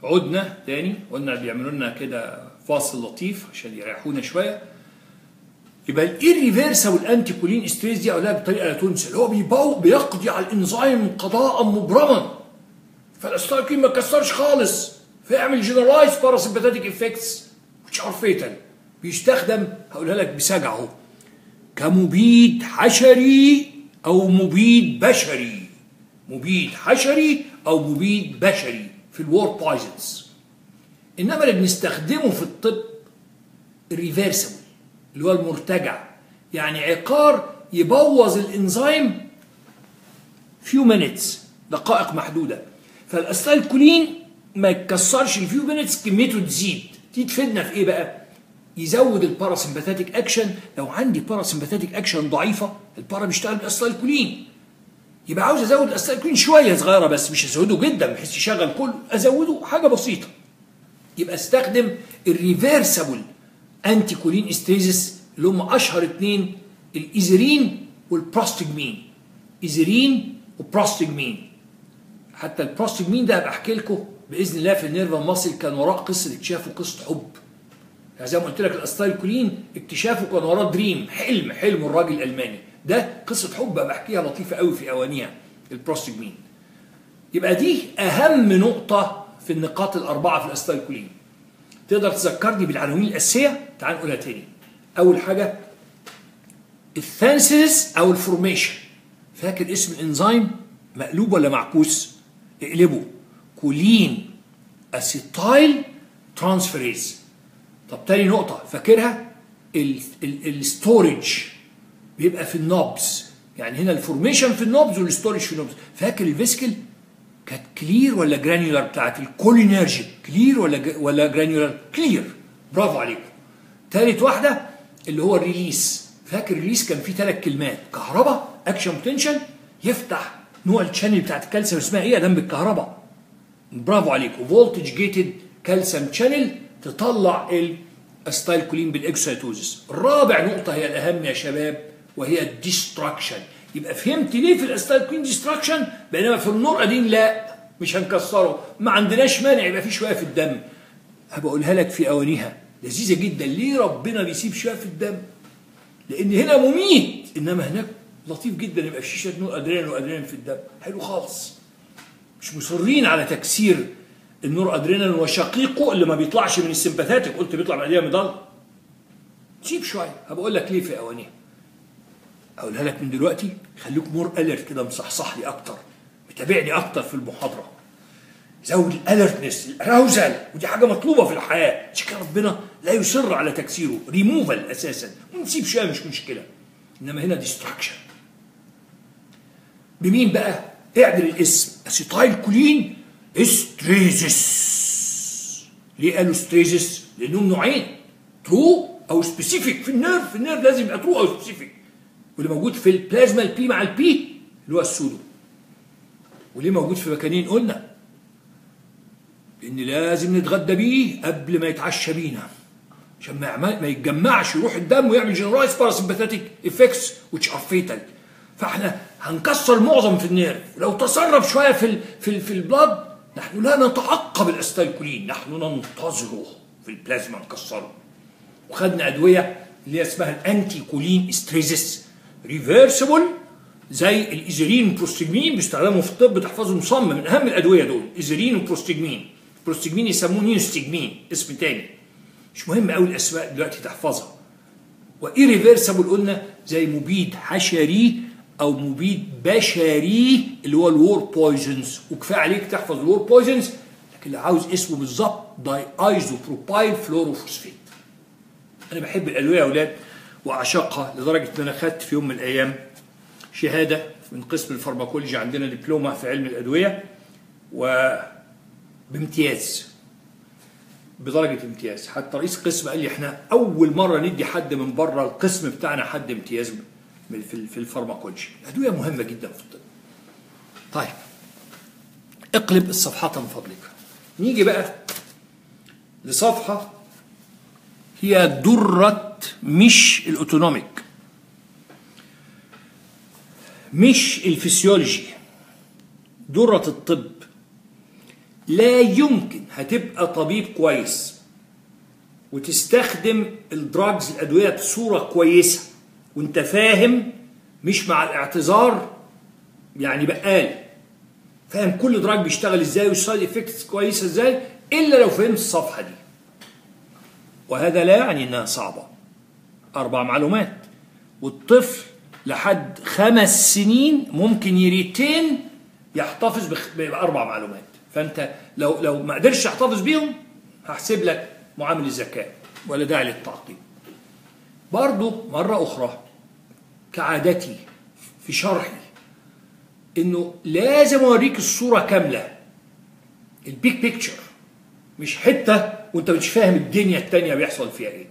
عدنا تاني قلنا بيعملوا لنا كده فاصل لطيف عشان يريحونا شويه يبقى الايريفيرسبل انتي كولين استريس دي اقولها بطريقه لا تنسى اللي هو بيبو بيقضي على الانزيم قضاء مبرما فالاستايكين ما كسرش خالص فيعمل جنرالايز باراسمباتيك افكتس which are fatal بيستخدم هقولها لك بسجع اهو كمبيد حشري او مبيد بشري مبيد حشري او مبيد بشري في الوور بايزنز انما اللي بنستخدمه في الطب الريفيرسبل اللي هو المرتجع يعني عقار يبوظ الانزيم فيو مينتس دقائق محدوده فالاستايل كولين ما يكسرش الفيو مينتس كميته تزيد دي تفيدنا في ايه بقى يزود الباراسمباتيك اكشن لو عندي باراسمباتيك اكشن ضعيفه البارا بيشتغل بالاستايل كولين يبقى عاوز ازود الاستايل كولين شويه صغيره بس مش ازوده جدا بحيث يشغل كله ازوده حاجه بسيطه يبقى استخدم الريفيرسبل انتي كولين استريزس اللي هم اشهر اثنين الايزرين والبروستجمين ايزرين وبروستجمين حتى البروستجمين ده هبقى احكي لكم باذن الله في النيرفا ماسل كان وراه قصه اكتشاف وقصه حب يعني زي ما قلت لك الاستايل كولين اكتشافه كان وراه دريم حلم حلم الراجل الالماني ده قصه حب بحكيها لطيفه قوي في اوانيها البروستجمين يبقى دي اهم نقطه في النقاط الاربعه في الاستايل كولين تقدر تذكرني بالعناوين الاساسيه تعال نقولها تاني اول حاجه الثانسيس او الفورميشن فاكر اسم الانزيم مقلوب ولا معكوس اقلبه كولين اسيتايل ترانسفيريز طب تاني نقطة فاكرها الستورج بيبقى في النوبز يعني هنا الفورميشن في النوبز والستورج في النوبز فاكر الفيسكل كانت كلير ولا جرانيولار بتاعت الكولينرجيك كلير ولا ج... ولا جرانيولار كلير برافو عليكم تالت واحدة اللي هو الريليس فاكر الريليس كان فيه ثلاث كلمات كهرباء اكشن بوتنشال يفتح نوع الشانل بتاعت الكالسيوم اسمها ايه ادام بالكهرباء برافو عليكم فولتج جيتد كالسيوم شانل تطلع الاستايلكولين بالاكسيتوزس الرابع نقطة هي الأهم يا شباب وهي الديستراكشن يبقى فهمت ليه في الاستايلكولين ديستراكشن بينما في النور أدين لا مش هنكسره ما عندناش مانع يبقى في شوية في الدم هبقولها لك في أوانيها لذيذة جدا ليه ربنا بيسيب شوية في الدم لأن هنا مميت إنما هناك لطيف جدا يبقى في شيشة نور أدرينالين وأدرينالين في الدم حلو خالص مش مصرين على تكسير النور ادرينالين وشقيقه اللي ما بيطلعش من السمباثاتيك قلت بيطلع من الاديه مضل سيب شويه هبقول لك ليه في اوانيه اقولها لك من دلوقتي خليك مور اليرت كده مصحصح لي اكتر متابعني اكتر في المحاضره زود الالرتنس الاراوزال ودي حاجه مطلوبه في الحياه عشان كده ربنا لا يصر على تكسيره ريموفال اساسا ونسيب شويه مش مشكله انما هنا ديستراكشن بمين بقى؟ اعدل الاسم اسيتايل كولين استريزس ليه قالوا استريزس؟ لانهم نوعين ترو او سبيسيفيك في النيرف في النيرف لازم يبقى ترو او سبيسيفيك واللي موجود في البلازما البي مع البي اللي هو السودو وليه موجود في مكانين قلنا ان لازم نتغدى بيه قبل ما يتعشى بينا عشان ما يعمل ما يتجمعش يروح الدم ويعمل جنرايز باراسمباتيك افكتس which are fatal فاحنا هنكسر معظم في النيرف لو تصرف شويه في ال في ال في البلاد نحن لا نتعقب الاستايكولين نحن ننتظره في البلازما نكسره وخدنا ادويه اللي هي اسمها الانتي كولين استريزس ريفرسبل زي الايزرين والبروستجمين بيستخدموا في الطب تحفظهم صم من اهم الادويه دول ايزرين وبروستجمين بروستجمين يسموه نيوستجمين اسم تاني مش مهم قوي الاسماء دلوقتي تحفظها وايريفرسبل قلنا زي مبيد حشري او مبيد بشري اللي هو الوور بويزنز وكفايه عليك تحفظ الوور بويزنز لكن اللي عاوز اسمه بالظبط داي ايزو بروبايل فلوروفوسفيت انا بحب الادويه يا اولاد واعشقها لدرجه ان انا خدت في يوم من الايام شهاده من قسم الفارماكولوجي عندنا دبلومه في علم الادويه وبامتياز بدرجه امتياز حتى رئيس القسم قال لي احنا اول مره ندي حد من بره القسم بتاعنا حد امتياز في في الفارماكولوجي الادويه مهمه جدا في الطب طيب اقلب الصفحات من فضلك نيجي بقى لصفحه هي درة مش الاوتونوميك مش الفسيولوجي درة الطب لا يمكن هتبقى طبيب كويس وتستخدم الدراجز الادويه بصوره كويسه وانت فاهم مش مع الاعتذار يعني بقال فاهم كل دراج بيشتغل ازاي والسايد افكتس كويسه ازاي الا لو فهمت الصفحه دي وهذا لا يعني انها صعبه اربع معلومات والطفل لحد خمس سنين ممكن يريتين يحتفظ بخ- باربع معلومات فانت لو لو ما قدرش تحتفظ بيهم هحسب لك معامل الذكاء ولا داعي للتعقيد برضو مرة أخرى كعادتي في شرحي إنه لازم أوريك الصورة كاملة البيك بيكتشر مش حتة وأنت مش فاهم الدنيا التانية بيحصل فيها إيه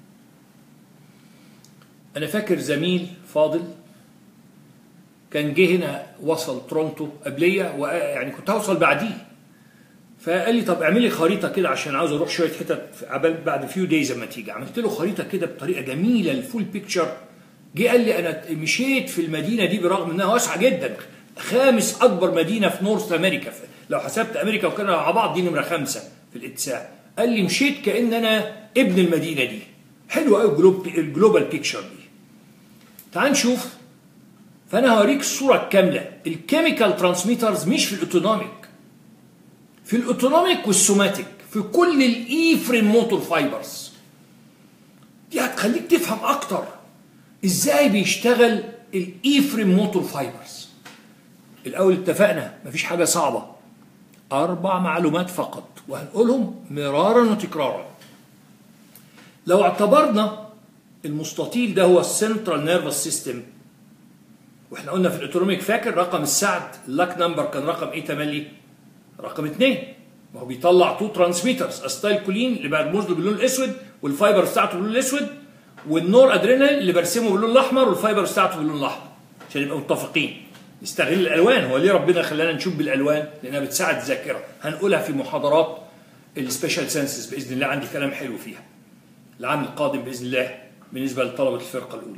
أنا فاكر زميل فاضل كان جه هنا وصل تورونتو قبلية ويعني كنت هوصل بعديه فقال لي طب اعمل لي خريطه كده عشان عاوز اروح شويه حتت عبال بعد فيو دايز اما تيجي عملت له خريطه كده بطريقه جميله الفول بيكتشر جه قال لي انا مشيت في المدينه دي برغم انها واسعه جدا خامس اكبر مدينه في نورث امريكا لو حسبت امريكا وكندا مع بعض دي نمره خمسه في الاتساع قال لي مشيت كان انا ابن المدينه دي حلو قوي الجلوب الجلوبال بيكتشر دي تعال نشوف فانا هوريك الصوره الكامله الكيميكال ترانسميترز مش في الاوتونوميك في الاوتونوميك والسوماتيك في كل الايفرين موتور فايبرز دي هتخليك تفهم اكتر ازاي بيشتغل الايفرين موتور فايبرز الاول اتفقنا مفيش حاجه صعبه اربع معلومات فقط وهنقولهم مرارا وتكرارا لو اعتبرنا المستطيل ده هو السنترال نيرفس سيستم واحنا قلنا في الاوتونوميك فاكر رقم السعد اللاك نمبر كان رقم ايه تملي رقم اثنين ما هو بيطلع تو ترانسميترز استايل كولين اللي برمز له باللون الاسود والفايبر بتاعته باللون الاسود والنور ادرينال اللي برسمه باللون الاحمر والفايبر بتاعته باللون الاحمر عشان نبقى متفقين نستغل الالوان هو ليه ربنا خلانا نشوف بالالوان لانها بتساعد الذاكره هنقولها في محاضرات السبيشال سنسز باذن الله عندي كلام حلو فيها العام القادم باذن الله بالنسبه لطلبه الفرقه الاولى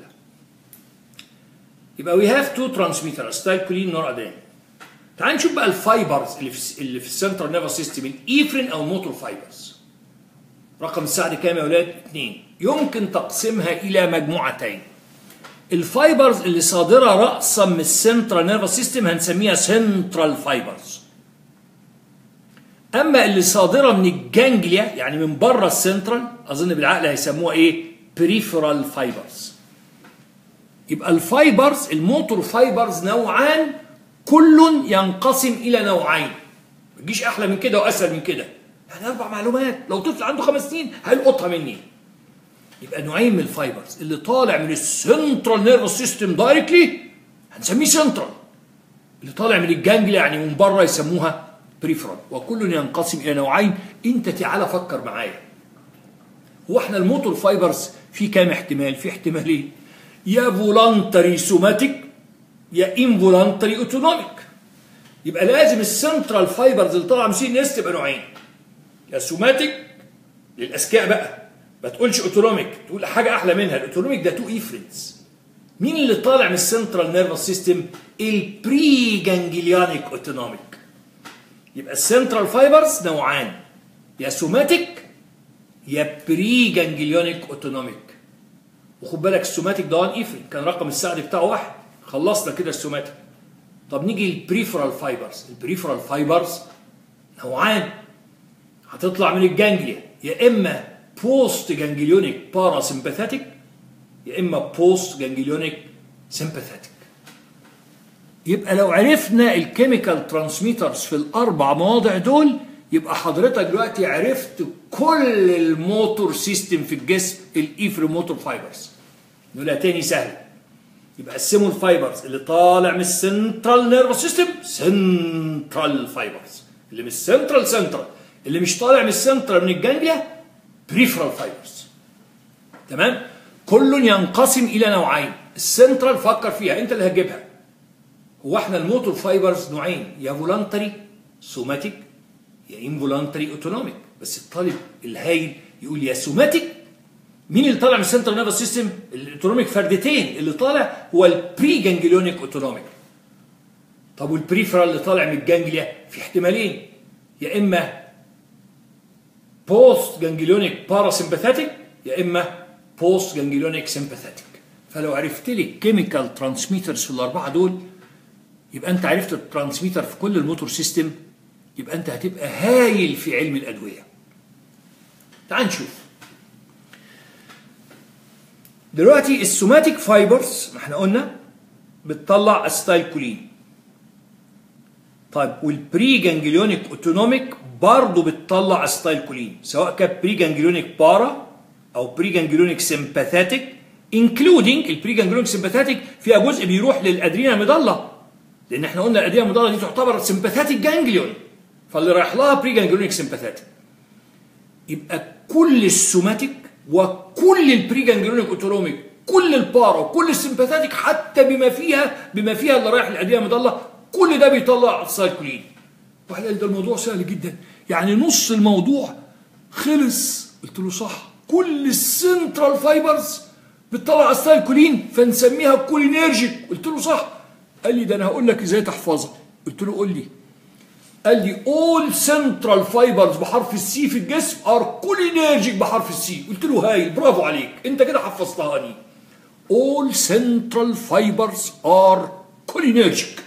يبقى وي هاف تو ترانسميتر استايل كولين نور ادرينال تعال نشوف بقى الفايبرز اللي في اللي في السنترال نيرفس سيستم الايفرين او الموتور فايبرز رقم السعد كام يا اولاد؟ اثنين يمكن تقسيمها الى مجموعتين الفايبرز اللي صادره راسا من السنترال نيرفس سيستم هنسميها سنترال فايبرز اما اللي صادره من الجانجليا يعني من بره السنترال اظن بالعقل هيسموها ايه بريفرال فايبرز يبقى الفايبرز الموتور فايبرز نوعان كل ينقسم الى نوعين ما تجيش احلى من كده واسهل من كده يعني اربع معلومات لو طفل عنده خمس سنين هيلقطها مني يبقى نوعين من الفايبرز اللي طالع من السنترال نيرفس سيستم دايركتلي هنسميه سنترال اللي طالع من الجانجليا يعني من بره يسموها بريفرال وكل ينقسم الى نوعين انت تعالى فكر معايا هو احنا الموتور فايبرز في كام احتمال في احتمالين يا فولانتري سوماتيك يا انفولانتري اوتونوميك يبقى لازم السنترال فايبرز اللي طالعه من سي الناس تبقى نوعين يا سوماتيك للاذكياء بقى ما تقولش اوتونوميك تقول حاجه احلى منها الاوتونوميك ده تو ايفرنس مين اللي طالع من السنترال نيرفس سيستم البري جانجليانيك اوتونوميك يبقى السنترال فايبرز نوعان يا سوماتيك يا بري جانجليونيك اوتونوميك وخد بالك السوماتيك ده 1 ايفرين كان رقم السعد بتاعه واحد خلصنا كده السوماتيك طب نيجي للبريفرال فايبرز البريفرال فايبرز نوعان هتطلع من الجانجليا يا اما بوست جانجليونيك باراسمباثيك يا اما بوست جانجليونيك سمباثيك يبقى لو عرفنا الكيميكال ترانسميترز في الاربع مواضع دول يبقى حضرتك دلوقتي عرفت كل الموتور سيستم في الجسم الايفري موتور فايبرز نقولها تاني سهل يبقى قسموا الفايبرز اللي طالع من السنترال نيرفس سيستم سنترال فايبرز اللي من السنترال سنترال اللي مش طالع من السنترال من الجانجليا بريفرال فايبرز تمام كل ينقسم الى نوعين السنترال فكر فيها انت اللي هتجيبها هو احنا الموتور فايبرز نوعين يا فولانتري سوماتيك يا انفولانتري اوتونوميك بس الطالب الهايل يقول يا سوماتيك مين اللي طالع من السنترال نيرفس سيستم الاوتونوميك فردتين اللي طالع هو البري جانجليونيك اوتونوميك طب والبريفرال اللي طالع من الجانجليا في احتمالين يا اما بوست جانجليونيك باراسمباثيك يا اما بوست جانجليونيك سمباثيك فلو عرفت لي الكيميكال ترانسميترز في الاربعه دول يبقى انت عرفت الترانسميتر في كل الموتور سيستم يبقى انت هتبقى هايل في علم الادويه تعال نشوف دلوقتي السوماتيك فايبرز ما احنا قلنا بتطلع استايل كولين طيب والبري جانجليونيك اوتونوميك برضه بتطلع استايل كولين سواء كان بري جانجليونيك بارا او بري جانجليونيك سمباثيك انكلودينج البري جانجليونيك سمباثيك فيها جزء بيروح للادرينا مضله لان احنا قلنا الادرينا مضله دي تعتبر سمباثيك جانجليون فاللي رايح لها بري جانجليونيك سمباثيك يبقى كل السوماتيك وكل البري جانجليونيك اوتونوميك كل البارا وكل السمباثيك حتى بما فيها بما فيها اللي رايح للادرينا مضله كل ده بيطلع سايكولين واحد قال ده الموضوع سهل جدا يعني نص الموضوع خلص قلت له صح كل السنترال فايبرز بتطلع السايكولين فنسميها كولينيرجيك قلت له صح قال لي ده انا هقول لك ازاي تحفظها قلت له قول لي قال لي all central fibers بحرف السي في الجسم are cholinergic بحرف السي قلت له هايل برافو عليك انت كده حفظتها لي all central fibers are cholinergic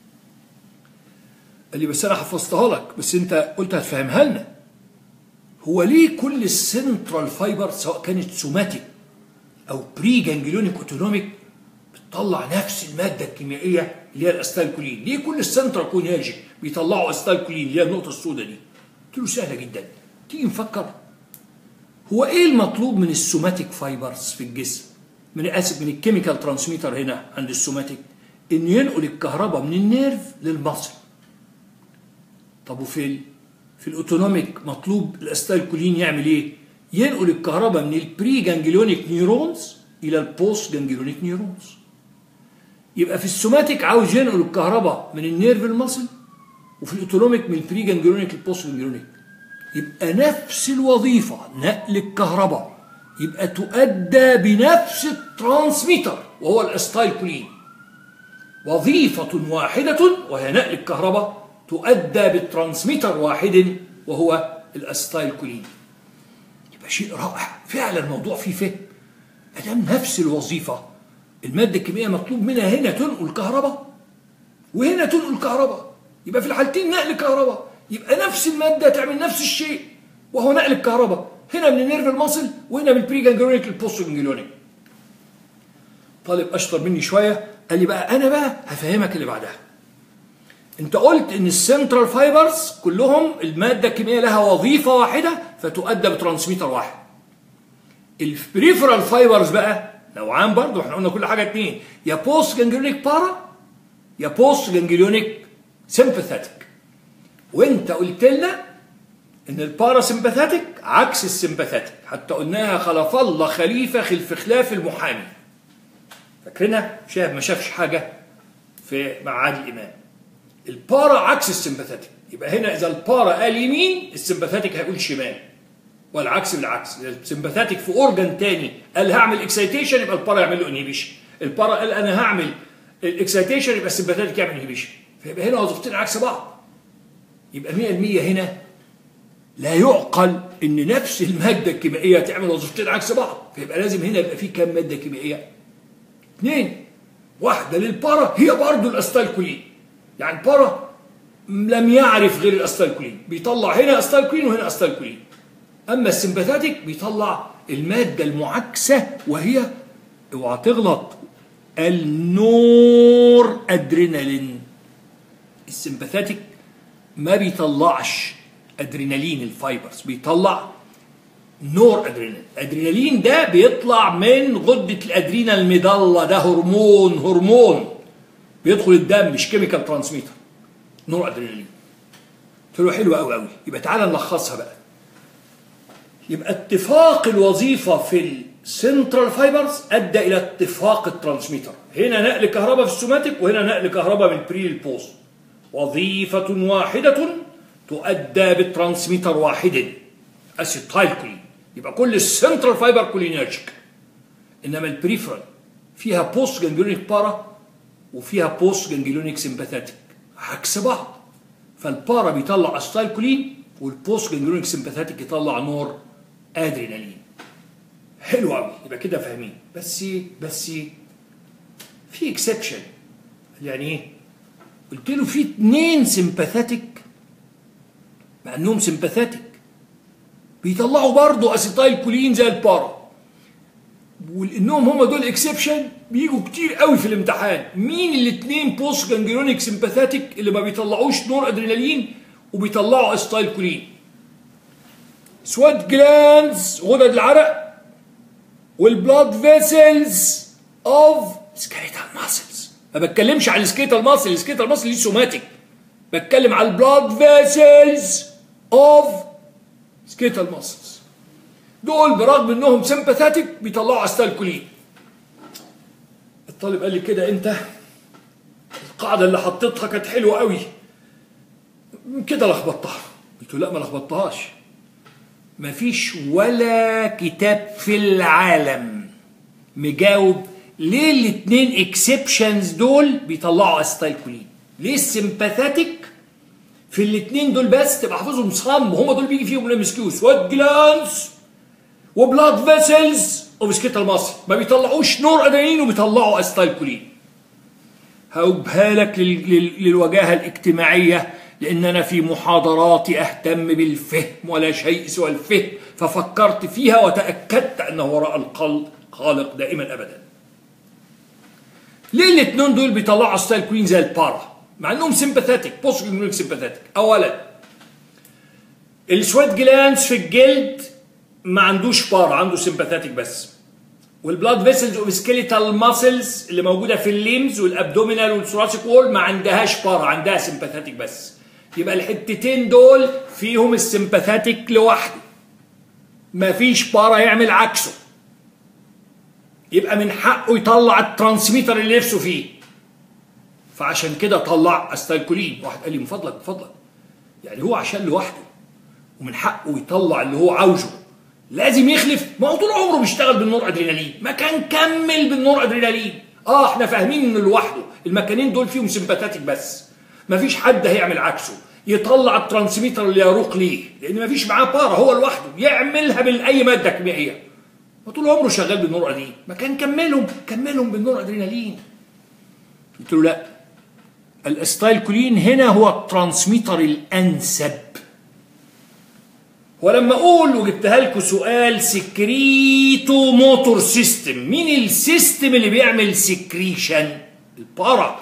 قال لي بس انا حفظتها لك بس انت قلت هتفهمها لنا هو ليه كل السنترال فايبر سواء كانت سوماتيك او بري جانجليونيك اوتونوميك بتطلع نفس الماده الكيميائيه اللي هي الاستالكولين ليه كل السنترال كونيرجيك بيطلعوا استالكولين اللي هي النقطه السوداء دي قلت له سهله جدا تيجي نفكر هو ايه المطلوب من السوماتيك فايبرز في الجسم من اسف من الكيميكال ترانسميتر هنا عند السوماتيك انه ينقل الكهرباء من النيرف للمصل طب وفي ال... في الاوتونوميك مطلوب الاستالكولين يعمل ايه ينقل الكهرباء من البري جانجليونيك نيورونز الى البوست جانجليونيك نيورونز يبقى في السوماتيك عاوز ينقل الكهرباء من النيرف المصل وفي الاوتونوميك من البري جانجليونيك للبوست جانجليونيك يبقى نفس الوظيفة نقل الكهرباء يبقى تؤدى بنفس الترانسميتر وهو الاستايلكولين وظيفة واحدة وهي نقل الكهرباء تؤدى بالترانسميتر واحد وهو الاستايلكولين يبقى شيء رائع فعلا الموضوع فيه فهم ادام نفس الوظيفه الماده الكيميائيه مطلوب منها هنا تنقل كهرباء وهنا تنقل كهرباء يبقى في الحالتين نقل كهرباء يبقى نفس الماده تعمل نفس الشيء وهو نقل الكهرباء هنا من النيرف المصل وهنا من البري جانجليونيك للبوست جانجليونيك طالب اشطر مني شويه قال لي بقى انا بقى هفهمك اللي بعدها انت قلت ان السنترال فايبرز كلهم الماده الكيميائيه لها وظيفه واحده فتؤدى بترانسميتر واحد البريفرال فايبرز بقى نوعان برضه احنا قلنا كل حاجه اتنين يا بوست جانجليونيك بارا يا بوست جانجليونيك سمباثيك وانت قلت لنا ان البارا سمباثيك عكس السمباثيك حتى قلناها خلف الله خليفه خلف خلاف المحامي فاكرينها شاف ما شافش حاجه في مع عادل امام البارا عكس السمباثيك يبقى هنا اذا البارا قال يمين السمباثيك هيقول شمال والعكس بالعكس السمباثيك في اورجان تاني قال هعمل اكسيتيشن يبقى البارا يعمل له انهبيشن البارا قال انا هعمل الاكسيتيشن يبقى السمباثيك يعمل انهبيشن فيبقى هنا وظيفتين عكس بعض يبقى 100% هنا لا يعقل ان نفس الماده الكيميائيه تعمل وظيفتين عكس بعض فيبقى لازم هنا يبقى في كام ماده كيميائيه اثنين واحده للبارا هي برضه الاستالكولين يعني البارا لم يعرف غير الاستالكولين بيطلع هنا استالكولين وهنا استالكولين اما السمباثيك بيطلع الماده المعاكسه وهي اوعى تغلط النور ادرينالين السمباثيك ما بيطلعش ادرينالين الفايبرز بيطلع نور ادرينالين ادرينالين ده بيطلع من غده الادرينال المضله ده هرمون هرمون بيدخل الدم مش كيميكال ترانسميتر نور ادرينالين قلت له حلو قوي قوي يبقى تعالى نلخصها بقى يبقى اتفاق الوظيفه في السنترال فايبرز ادى الى اتفاق الترانسميتر هنا نقل كهرباء في السوماتيك وهنا نقل كهرباء من بري للبوست وظيفه واحده تؤدى بالترانسميتر واحد اسيتايل كولين يبقى كل السنترال فايبر كولينرجيك انما البريفرال فيها بوست جانجلونيك بارا وفيها بوست جانجلونيك سمباثيك عكس بعض فالبارا بيطلع استايل كولين والبوست جانجلونيك سمباثيتك يطلع نور ادرينالين حلو قوي يبقى كده فاهمين بس بس في اكسبشن يعني ايه قلت له في اتنين سمباثيتك مع انهم سمباثيتك بيطلعوا برضه اسيتايل كولين زي البارا ولانهم هم دول اكسبشن بيجوا كتير قوي في الامتحان مين الاثنين بوست جانجلونيك سمباثيتك اللي ما بيطلعوش نور ادرينالين وبيطلعوا اسيتايل كولين سوات جلانز غدد العرق والبلاد فيسلز اوف سكيليتال ماسلز ما بتكلمش على السكيليتال ماسل السكيليتال ماسل دي سوماتيك بتكلم على البلاد فيسلز اوف سكيليتال ماسلز دول برغم انهم سمباثيتك بيطلعوا استالكولين الطالب قال لي كده انت القاعده اللي حطيتها كانت حلوه قوي كده لخبطتها قلت له لا ما لخبطتهاش مفيش ولا كتاب في العالم مجاوب ليه الاثنين اكسبشنز دول بيطلعوا استايكولين ليه السمباثيتك في الاثنين دول بس تبقى حافظهم صم هم دول بيجي فيهم الام اس كيو سوات جلانس وبلاد فيسلز وبسكيتال ماسل ما بيطلعوش نور ادرينالين وبيطلعوا استايكولين هوجها لك لل- لل- للوجاهه الاجتماعيه لان انا في محاضراتي اهتم بالفهم ولا شيء سوى الفهم ففكرت فيها وتاكدت ان وراء القلب خالق دائما ابدا ليه الاثنين دول بيطلعوا ستايل كوين زي البارا مع انهم سمباثيتك بوست جلوك سمباثيتك اولا السويت جلانس في الجلد ما عندوش بارا عنده سمباثيتك بس والبلاد فيسلز اوف سكيليتال ماسلز اللي موجوده في الليمز والابدومينال والثوراسيك وول ما عندهاش بارا عندها سمباثيتك بس يبقى الحتتين دول فيهم السمباثيتك لوحده ما فيش بارا يعمل عكسه يبقى من حقه يطلع الترانسميتر اللي نفسه فيه فعشان كده طلع استالكولين واحد قال لي من فضلك من فضلك يعني هو عشان لوحده ومن حقه يطلع اللي هو عاوزه لازم يخلف ما هو طول عمره بيشتغل بالنور ادرينالين ما كان كمل بالنور ادرينالين اه احنا فاهمين انه لوحده المكانين دول فيهم سمباتاتيك بس ما فيش حد هيعمل عكسه يطلع الترانسميتر اللي يروق ليه لان ما فيش معاه بارا هو لوحده يعملها باي ماده كيميائيه وطول عمره شغال بالنور ادرينالين ما كان كملهم كملهم بالنور ادرينالين قلت له لا الاستايل كولين هنا هو الترانسميتر الانسب ولما اقول وجبتها لكم سؤال سكريتو موتور سيستم مين السيستم اللي بيعمل سكريشن البارا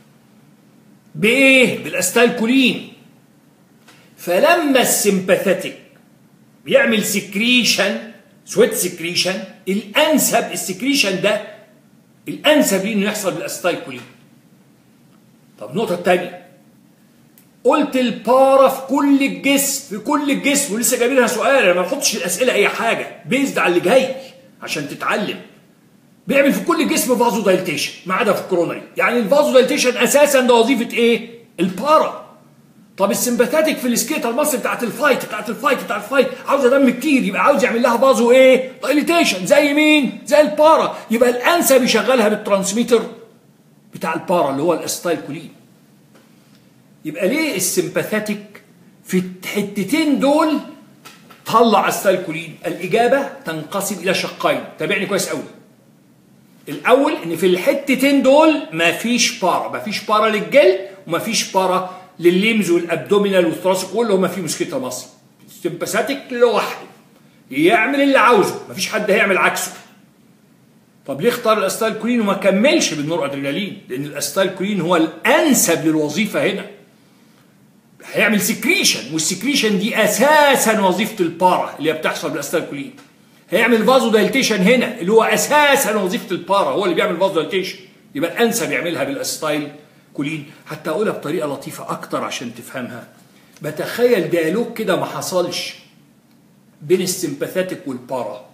بايه بالاستايل كولين فلما السمباثيتك بيعمل سكريشن سويت سكريشن الانسب السكريشن ده الانسب ليه انه يحصل بالاستايل كولين طب النقطه الثانيه قلت البارا في كل الجسم في كل الجسم ولسه جايبينها سؤال انا ما بحطش الاسئله اي حاجه بيزد على اللي جاي عشان تتعلم بيعمل في كل الجسم فازو دايلتيشن ما عدا في الكورونري يعني الفازو دايلتيشن اساسا ده وظيفه ايه البارا طب السمباثاتيك في السكيتال مصر بتاعت الفايت بتاعت الفايت بتاعت الفايت عاوزه دم كتير يبقى عاوز يعمل لها فازو ايه دايليتيشن زي مين زي البارا يبقى الانسب يشغلها بالترانسميتر بتاع البارا اللي هو الاستايل كولين يبقى ليه السمباثاتيك في الحتتين دول طلع استالكولين الاجابه تنقسم الى شقين تابعني كويس قوي الاول ان في الحتتين دول مفيش بارا مفيش بارا للجلد ومفيش بارا للليمز والابدومينال والثراسك كله هما فيه مسكيتا مصر السمباثاتيك لوحده يعمل اللي عاوزه مفيش حد هيعمل عكسه طب ليه اختار الاستالكولين وما كملش بالنور ادرينالين لان الاستالكولين هو الانسب للوظيفه هنا هيعمل سكريشن والسكريشن دي اساسا وظيفه البارا اللي هي بتحصل بالاستالكولين هيعمل فازو دايلتيشن هنا اللي هو اساسا وظيفه البارا هو اللي بيعمل فازو دايلتيشن يبقى الانسب يعملها بالاستايل كولين حتى اقولها بطريقه لطيفه اكتر عشان تفهمها بتخيل ديالوج كده ما حصلش بين السمباثاتيك والبارا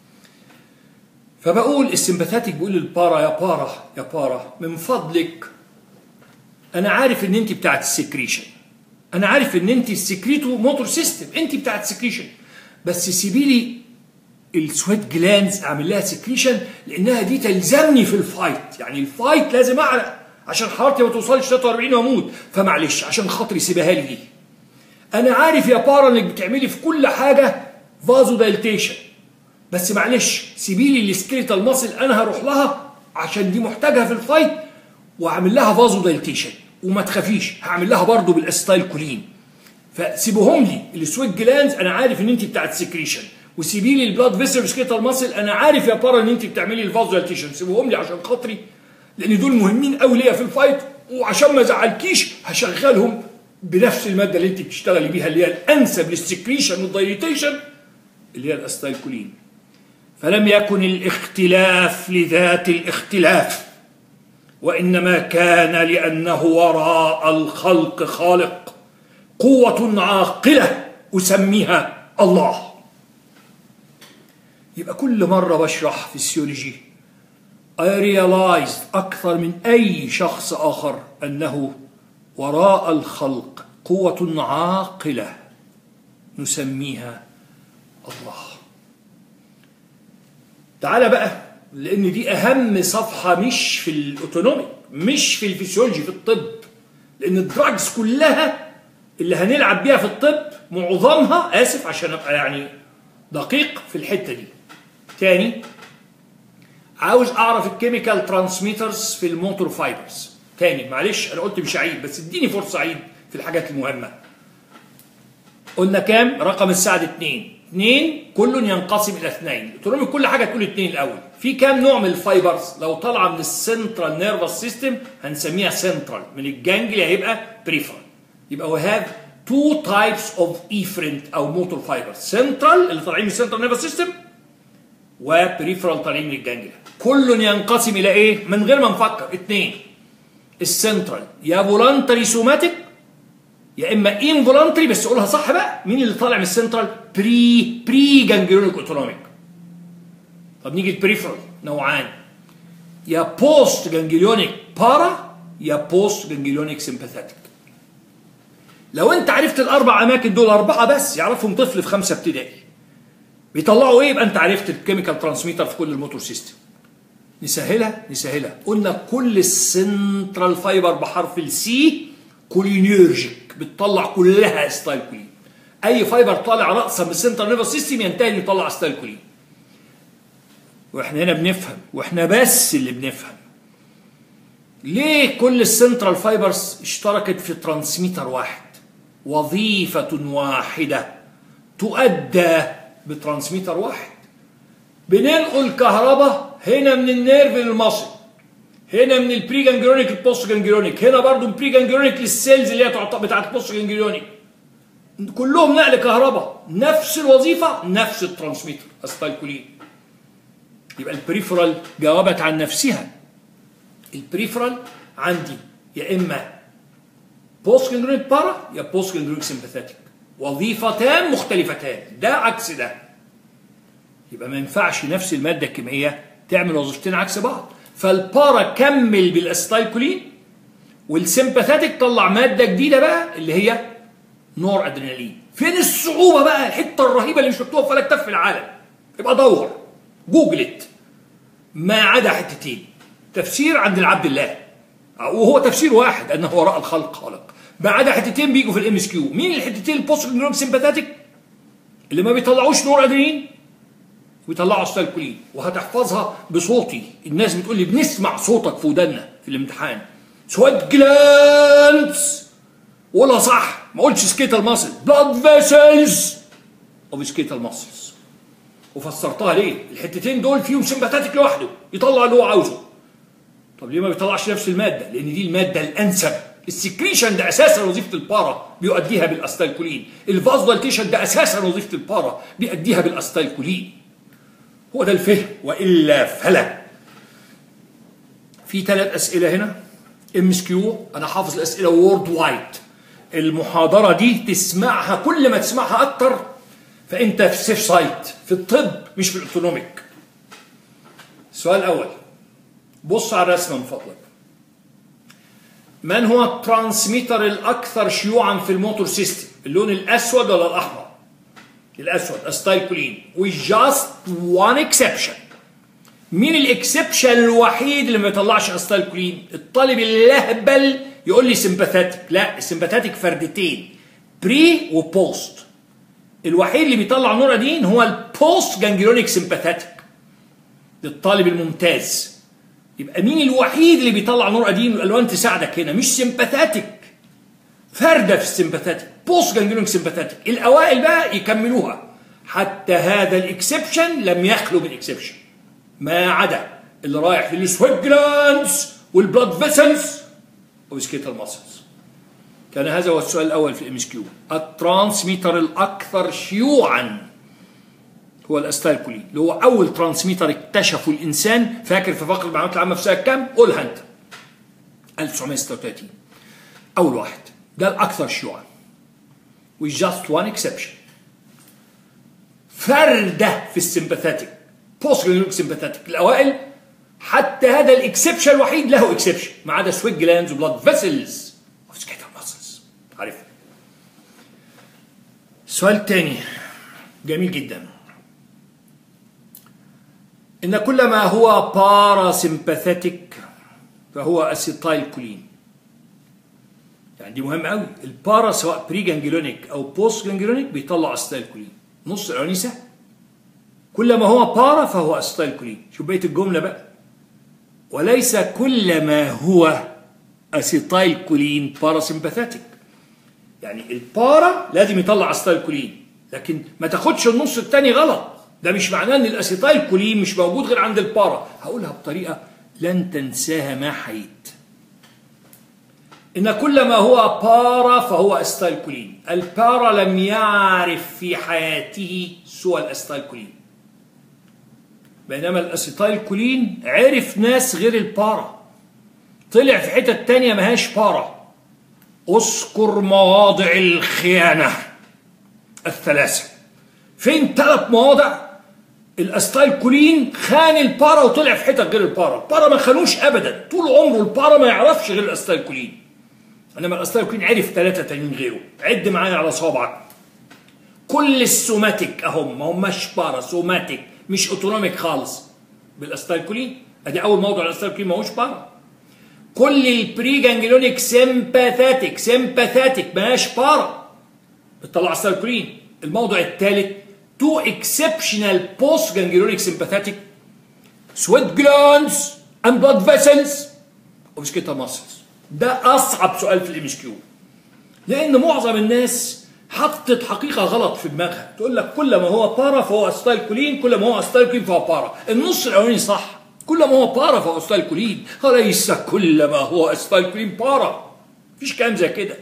فبقول السمباثاتيك بيقول للبارا يا بارا يا بارا من فضلك انا عارف ان انت بتاعت السكريشن انا عارف ان انت السكريتو موتور سيستم انت بتاعت سكريشن بس سيبي لي السويت جلانز اعمل لها سكريشن لانها دي تلزمني في الفايت يعني الفايت لازم اعرق عشان حرارتي ما توصلش 43 واموت فمعلش عشان خاطري سيبها لي دي انا عارف يا بارا انك بتعملي في كل حاجه فازو دايلتيشن بس معلش سيبي لي السكيليتال ماسل انا هروح لها عشان دي محتاجها في الفايت واعمل لها فازو دايلتيشن وما تخافيش هعمل لها برضه بالاستايل كولين فسيبوهم لي السويت جلاندز انا عارف ان انت بتاعت سكريشن وسيبي لي البلاد فيسل سكيتال ماسل انا عارف يا بارا ان انت بتعملي الفازو دايلتيشن سيبوهم لي عشان خاطري لان دول مهمين قوي ليا في الفايت وعشان ما ازعلكيش هشغلهم بنفس الماده اللي انت بتشتغلي بيها اللي هي الانسب للسكريشن والدايليتيشن اللي هي الاستايكولين فلم يكن الاختلاف لذات الاختلاف وانما كان لانه وراء الخلق خالق قوه عاقله اسميها الله يبقى كل مره بشرح فيسيولوجي I realized أكثر من أي شخص آخر أنه وراء الخلق قوة عاقلة نسميها الله تعال بقى لأن دي أهم صفحة مش في الأوتونومي مش في الفسيولوجي في الطب لأن الدراجز كلها اللي هنلعب بيها في الطب معظمها آسف عشان أبقى يعني دقيق في الحتة دي تاني عاوز اعرف الكيميكال ترانسميترز في الموتور فايبرز تاني معلش انا قلت مش عيد بس اديني فرصه عيد في الحاجات المهمه قلنا كام رقم السعد اثنين اثنين كل ينقسم الى اثنين تقول كل حاجه تقول اثنين الاول في كام نوع من الفايبرز لو طالعه من السنترال نيرفس سيستم هنسميها سنترال من الجانجلي هيبقى بريفرال يبقى وي هاف تو تايبس اوف افرنت او موتور فايبرز سنترال اللي طالعين من السنترال نيرفس سيستم وبريفرال طالعين من الجانجليا كل ينقسم الى ايه من غير ما نفكر اثنين السنترال يا فولانتري سوماتيك يا اما انفولانتري بس قولها صح بقى مين اللي طالع من السنترال بري بري جانجليونيك اوتونوميك طب نيجي البريفرال نوعان يا بوست جانجليونيك بارا يا بوست جانجليونيك سمباثيتك لو انت عرفت الاربع اماكن دول اربعه بس يعرفهم طفل في خمسه ابتدائي بيطلعوا ايه يبقى انت عرفت الكيميكال ترانسميتر في كل الموتور سيستم نسهلها نسهلها قلنا كل السنترال فايبر بحرف السي كولينيرجيك بتطلع كلها ستايل كولين اي فايبر طالع راسا من السنترال نيرفس سيستم ينتهي انه يطلع ستايل كولين واحنا هنا بنفهم واحنا بس اللي بنفهم ليه كل السنترال فايبرز اشتركت في ترانسميتر واحد وظيفة واحدة تؤدى بترانسميتر واحد بننقل كهرباء هنا من النيرف للمصل هنا من البري جانجلونيك للبوست جانجلونيك هنا برضو البري جانجلونيك للسيلز اللي هي بتاعت البوست جانجلونيك كلهم نقل كهرباء نفس الوظيفه نفس الترانسميتر استايكولين يبقى البريفرال جاوبت عن نفسها البريفرال عندي يا اما بوست جانجلونيك بارا يا بوست جانجلونيك سمباثيتك وظيفتان مختلفتان ده عكس ده يبقى ما ينفعش نفس الماده الكيميائيه تعمل وظيفتين عكس بعض فالبارا كمل بالاستايكولين والسمباثيتك طلع ماده جديده بقى اللي هي نور ادرينالين فين الصعوبه بقى الحته الرهيبه اللي مش مكتوبه في ولا كتاب في العالم يبقى دور جوجلت ما عدا حتتين تفسير عند العبد الله وهو تفسير واحد انه وراء الخلق خالق ما عدا حتتين بيجوا في الام اس كيو مين الحتتين البوست نيورون سمباثيتك اللي ما بيطلعوش نور ادرينالين ويطلعوا استالكولين وهتحفظها بصوتي الناس بتقول لي بنسمع صوتك في ودنا في الامتحان سواد جلانس قولها صح ما قلتش سكيتال ماسل بلاد فيسلز اوف سكيتال ماسلز وفسرتها ليه الحتتين دول فيهم سمباتاتيك لوحده يطلع اللي هو عاوزه طب ليه ما بيطلعش نفس الماده لان دي الماده الانسب السكريشن ده اساسا وظيفه البارا بيؤديها بالاستالكولين الفازدالتيشن ده اساسا وظيفه البارا بيؤديها بالاستالكولين هو ده الفهم والا فلا في ثلاث اسئله هنا ام اس كيو انا حافظ الاسئله وورد وايد المحاضره دي تسمعها كل ما تسمعها اكتر فانت في سيف سايت في الطب مش في الاوتونوميك السؤال الاول بص على الرسمه من فضلك من هو الترانسميتر الاكثر شيوعا في الموتور سيستم اللون الاسود ولا الاحمر الاسود استايكولين with just one exception مين الاكسبشن الوحيد اللي ما يطلعش استايل كولين الطالب اللهبل يقول لي سمباثاتيك لا السمباثاتيك فردتين بري وبوست الوحيد اللي بيطلع نورادين هو البوست جانجلونيك سمباثاتيك للطالب الممتاز يبقى مين الوحيد اللي بيطلع نورادين والالوان تساعدك هنا مش سمباثاتيك فرده في السمباثاتيك بوست جانجلونيك سمباثاتيك الاوائل بقى يكملوها حتى هذا الاكسبشن لم يخلو من اكسبشن ما عدا اللي رايح للسويت جلاندز والبلاد فيسلز وسكيتال ماسلز كان هذا هو السؤال الاول في الام اس كيو الترانسميتر الاكثر شيوعا هو الاستايلكولين اللي هو اول ترانسميتر اكتشفه الانسان فاكر في فقره المعلومات العامه في سنه كام؟ قولها انت 1936 اول واحد ده الاكثر شيوعا with just one exception فرده في السمباثاتيك بوست جلوك سمباثاتيك الاوائل حتى هذا الاكسبشن الوحيد له اكسبشن ما عدا سويت جلاندز وبلاد فيسلز وسكيتال ماسلز عارف السؤال الثاني جميل جدا ان كل ما هو باراسمباثيك فهو اسيتايل كولين يعني دي مهم قوي البارا سواء بري جانجلونيك او بوست جانجلونيك بيطلع اسيتايل كولين نص الاولاني سهل كل ما هو بارا فهو اسيتايل كولين شوف بقيه الجمله بقى وليس كل ما هو اسيتايل كولين باراسمباثيك يعني البارا لازم يطلع اسيتايل كولين لكن ما تاخدش النص الثاني غلط ده مش معناه ان الاسيتايل كولين مش موجود غير عند البارا هقولها بطريقه لن تنساها ما حييت إن كل ما هو بارا فهو أستايل كولين البارا لم يعرف في حياته سوى الأستايل كولين بينما الأسيتايل كولين عرف ناس غير البارا طلع في حتة تانية ماهاش بارا اذكر مواضع الخيانة الثلاثة فين ثلاث مواضع الاستايل كولين خان البارا وطلع في حتت غير البارا البارا ما خانوش ابدا طول عمره البارا ما يعرفش غير الاستايل كولين انما الاستايل كولين عرف ثلاثه تانيين غيره عد معايا على صوابعك كل السوماتيك اهم ما هماش بارا سوماتيك مش اوتونوميك خالص بالاستايل كولين ادي اول موضوع الاستايل كولين ما هوش بارا كل البري جانجلونيك سيمباثاتيك سيمباثاتيك ماهاش بارا بتطلع استايل كولين الموضوع الثالث تو اكسبشنال بوست جانجلونيك سيمباثاتيك سويت جلاندز اند بلاد فيسلز وسكيتا ماسلز ده اصعب سؤال في الام اس كيو لان معظم الناس حطت حقيقه غلط في دماغها تقول لك كل ما هو بارا فهو استايل كولين كل ما هو استايل كولين فهو بارا النص الاولاني صح كل ما هو بارا فهو استايل كولين وليس كل ما هو استايل كولين بارا مفيش كلام زي كده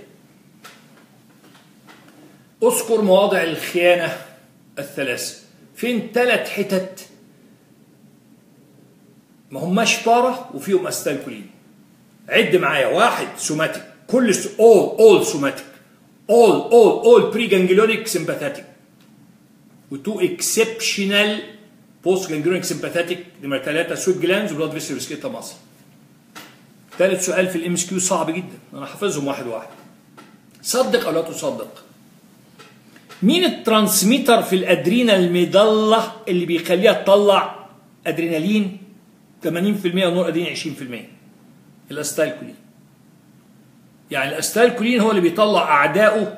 اذكر مواضع الخيانه الثلاثه فين ثلاث حتت ما هماش بارا وفيهم استايل كولين عد معايا واحد سوماتيك كل اول اول سوماتيك اول اول اول بري جانجلونيك سمباثاتيك وتو اكسبشنال بوست جانجلونيك سمباثاتيك نمرة ثلاثة سويت جلاندز وبلاد فيسل سكيتا مصر ثالث سؤال في الام اس كيو صعب جدا انا حافظهم واحد واحد صدق او لا تصدق مين الترانسميتر في الادرينال المضله اللي بيخليها تطلع ادرينالين 80% ونور ادرينالين 20% الاستايل كولين يعني الاستايل كولين هو اللي بيطلع اعدائه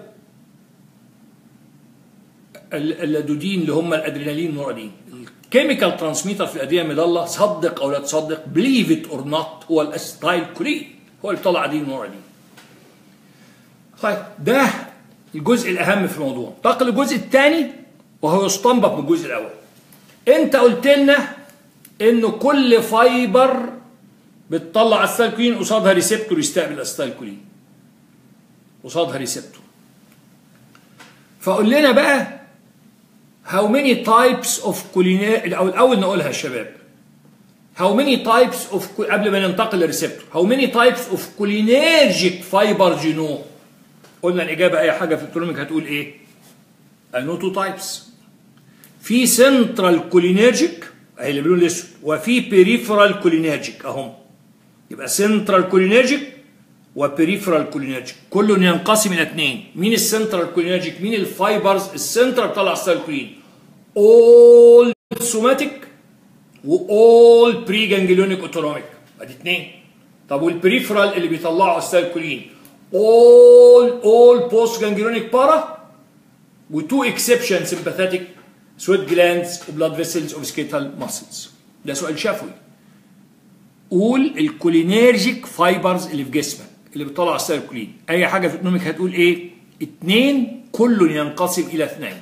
اللدودين اللي هم الادرينالين والنورادين الكيميكال ترانسميتر في الادويه المضله صدق او لا تصدق بليف ات اور نوت هو الاستايل كولين هو اللي بيطلع ادرينالين والنورادين طيب ده الجزء الاهم في الموضوع انتقل للجزء الثاني وهو يستنبط من الجزء الاول انت قلت لنا انه كل فايبر بتطلع استالكولين قصادها ريسبتور يستقبل استالكولين قصادها ريسبتور فقول لنا بقى how many types of cholinergic او الاول نقولها يا شباب how many types of قبل ما ننتقل للريسبتور how many types of cholinergic fiber genome قلنا الاجابه اي حاجه في الكترونيك هتقول ايه I know two types في سنترال كولينيرجيك اهي اللي باللون الاسود وفي بيريفرال كولينيرجيك اهم يبقى سنترال كولينيرجيك وبريفرال كولينيرجيك كله ينقسم الى اثنين مين السنترال كولينيرجيك مين الفايبرز السنترال بتطلع ستايل كولين اول سوماتيك واول بري جانجليونيك اوتونوميك ادي اثنين طب والبريفرال اللي بيطلعوا استالكولين all all post ganglionic para وتو اكسبشن sympathetic sweat glands وبلاد فيسلز اوف سكيتال ماسلز ده سؤال شفوي قول الكولينيرجيك فايبرز اللي في جسمك اللي بتطلع السيركولين اي حاجه في الاوتونوميك هتقول ايه اتنين كل ينقسم الى اثنين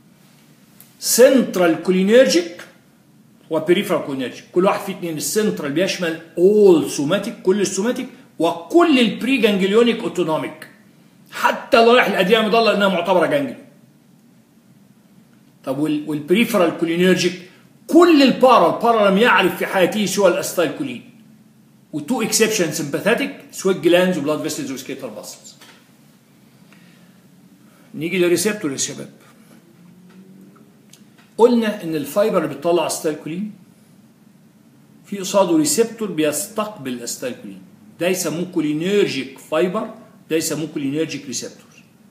سنترال كولينيرجيك وبريفرال كولينيرجيك كل واحد فيه اثنين السنترال بيشمل اول سوماتيك كل السوماتيك وكل البري جانجليونيك اوتونوميك حتى لو رايح الاديه مضله انها معتبره جانجلي طب والبريفرال كولينيرجيك كل البارا البارا لم يعرف في حياته سوى الاستايكولين وتو اكسبشن سمباثيك سويت جلاندز وبلاد فيسلز وسكيتال باسلز نيجي للريسبتور يا شباب قلنا ان الفايبر اللي بتطلع استالكولين في قصاده ريسبتور بيستقبل الاستالكولين ده يسموه كولينيرجيك فايبر ده يسموه كولينيرجيك ريسبتور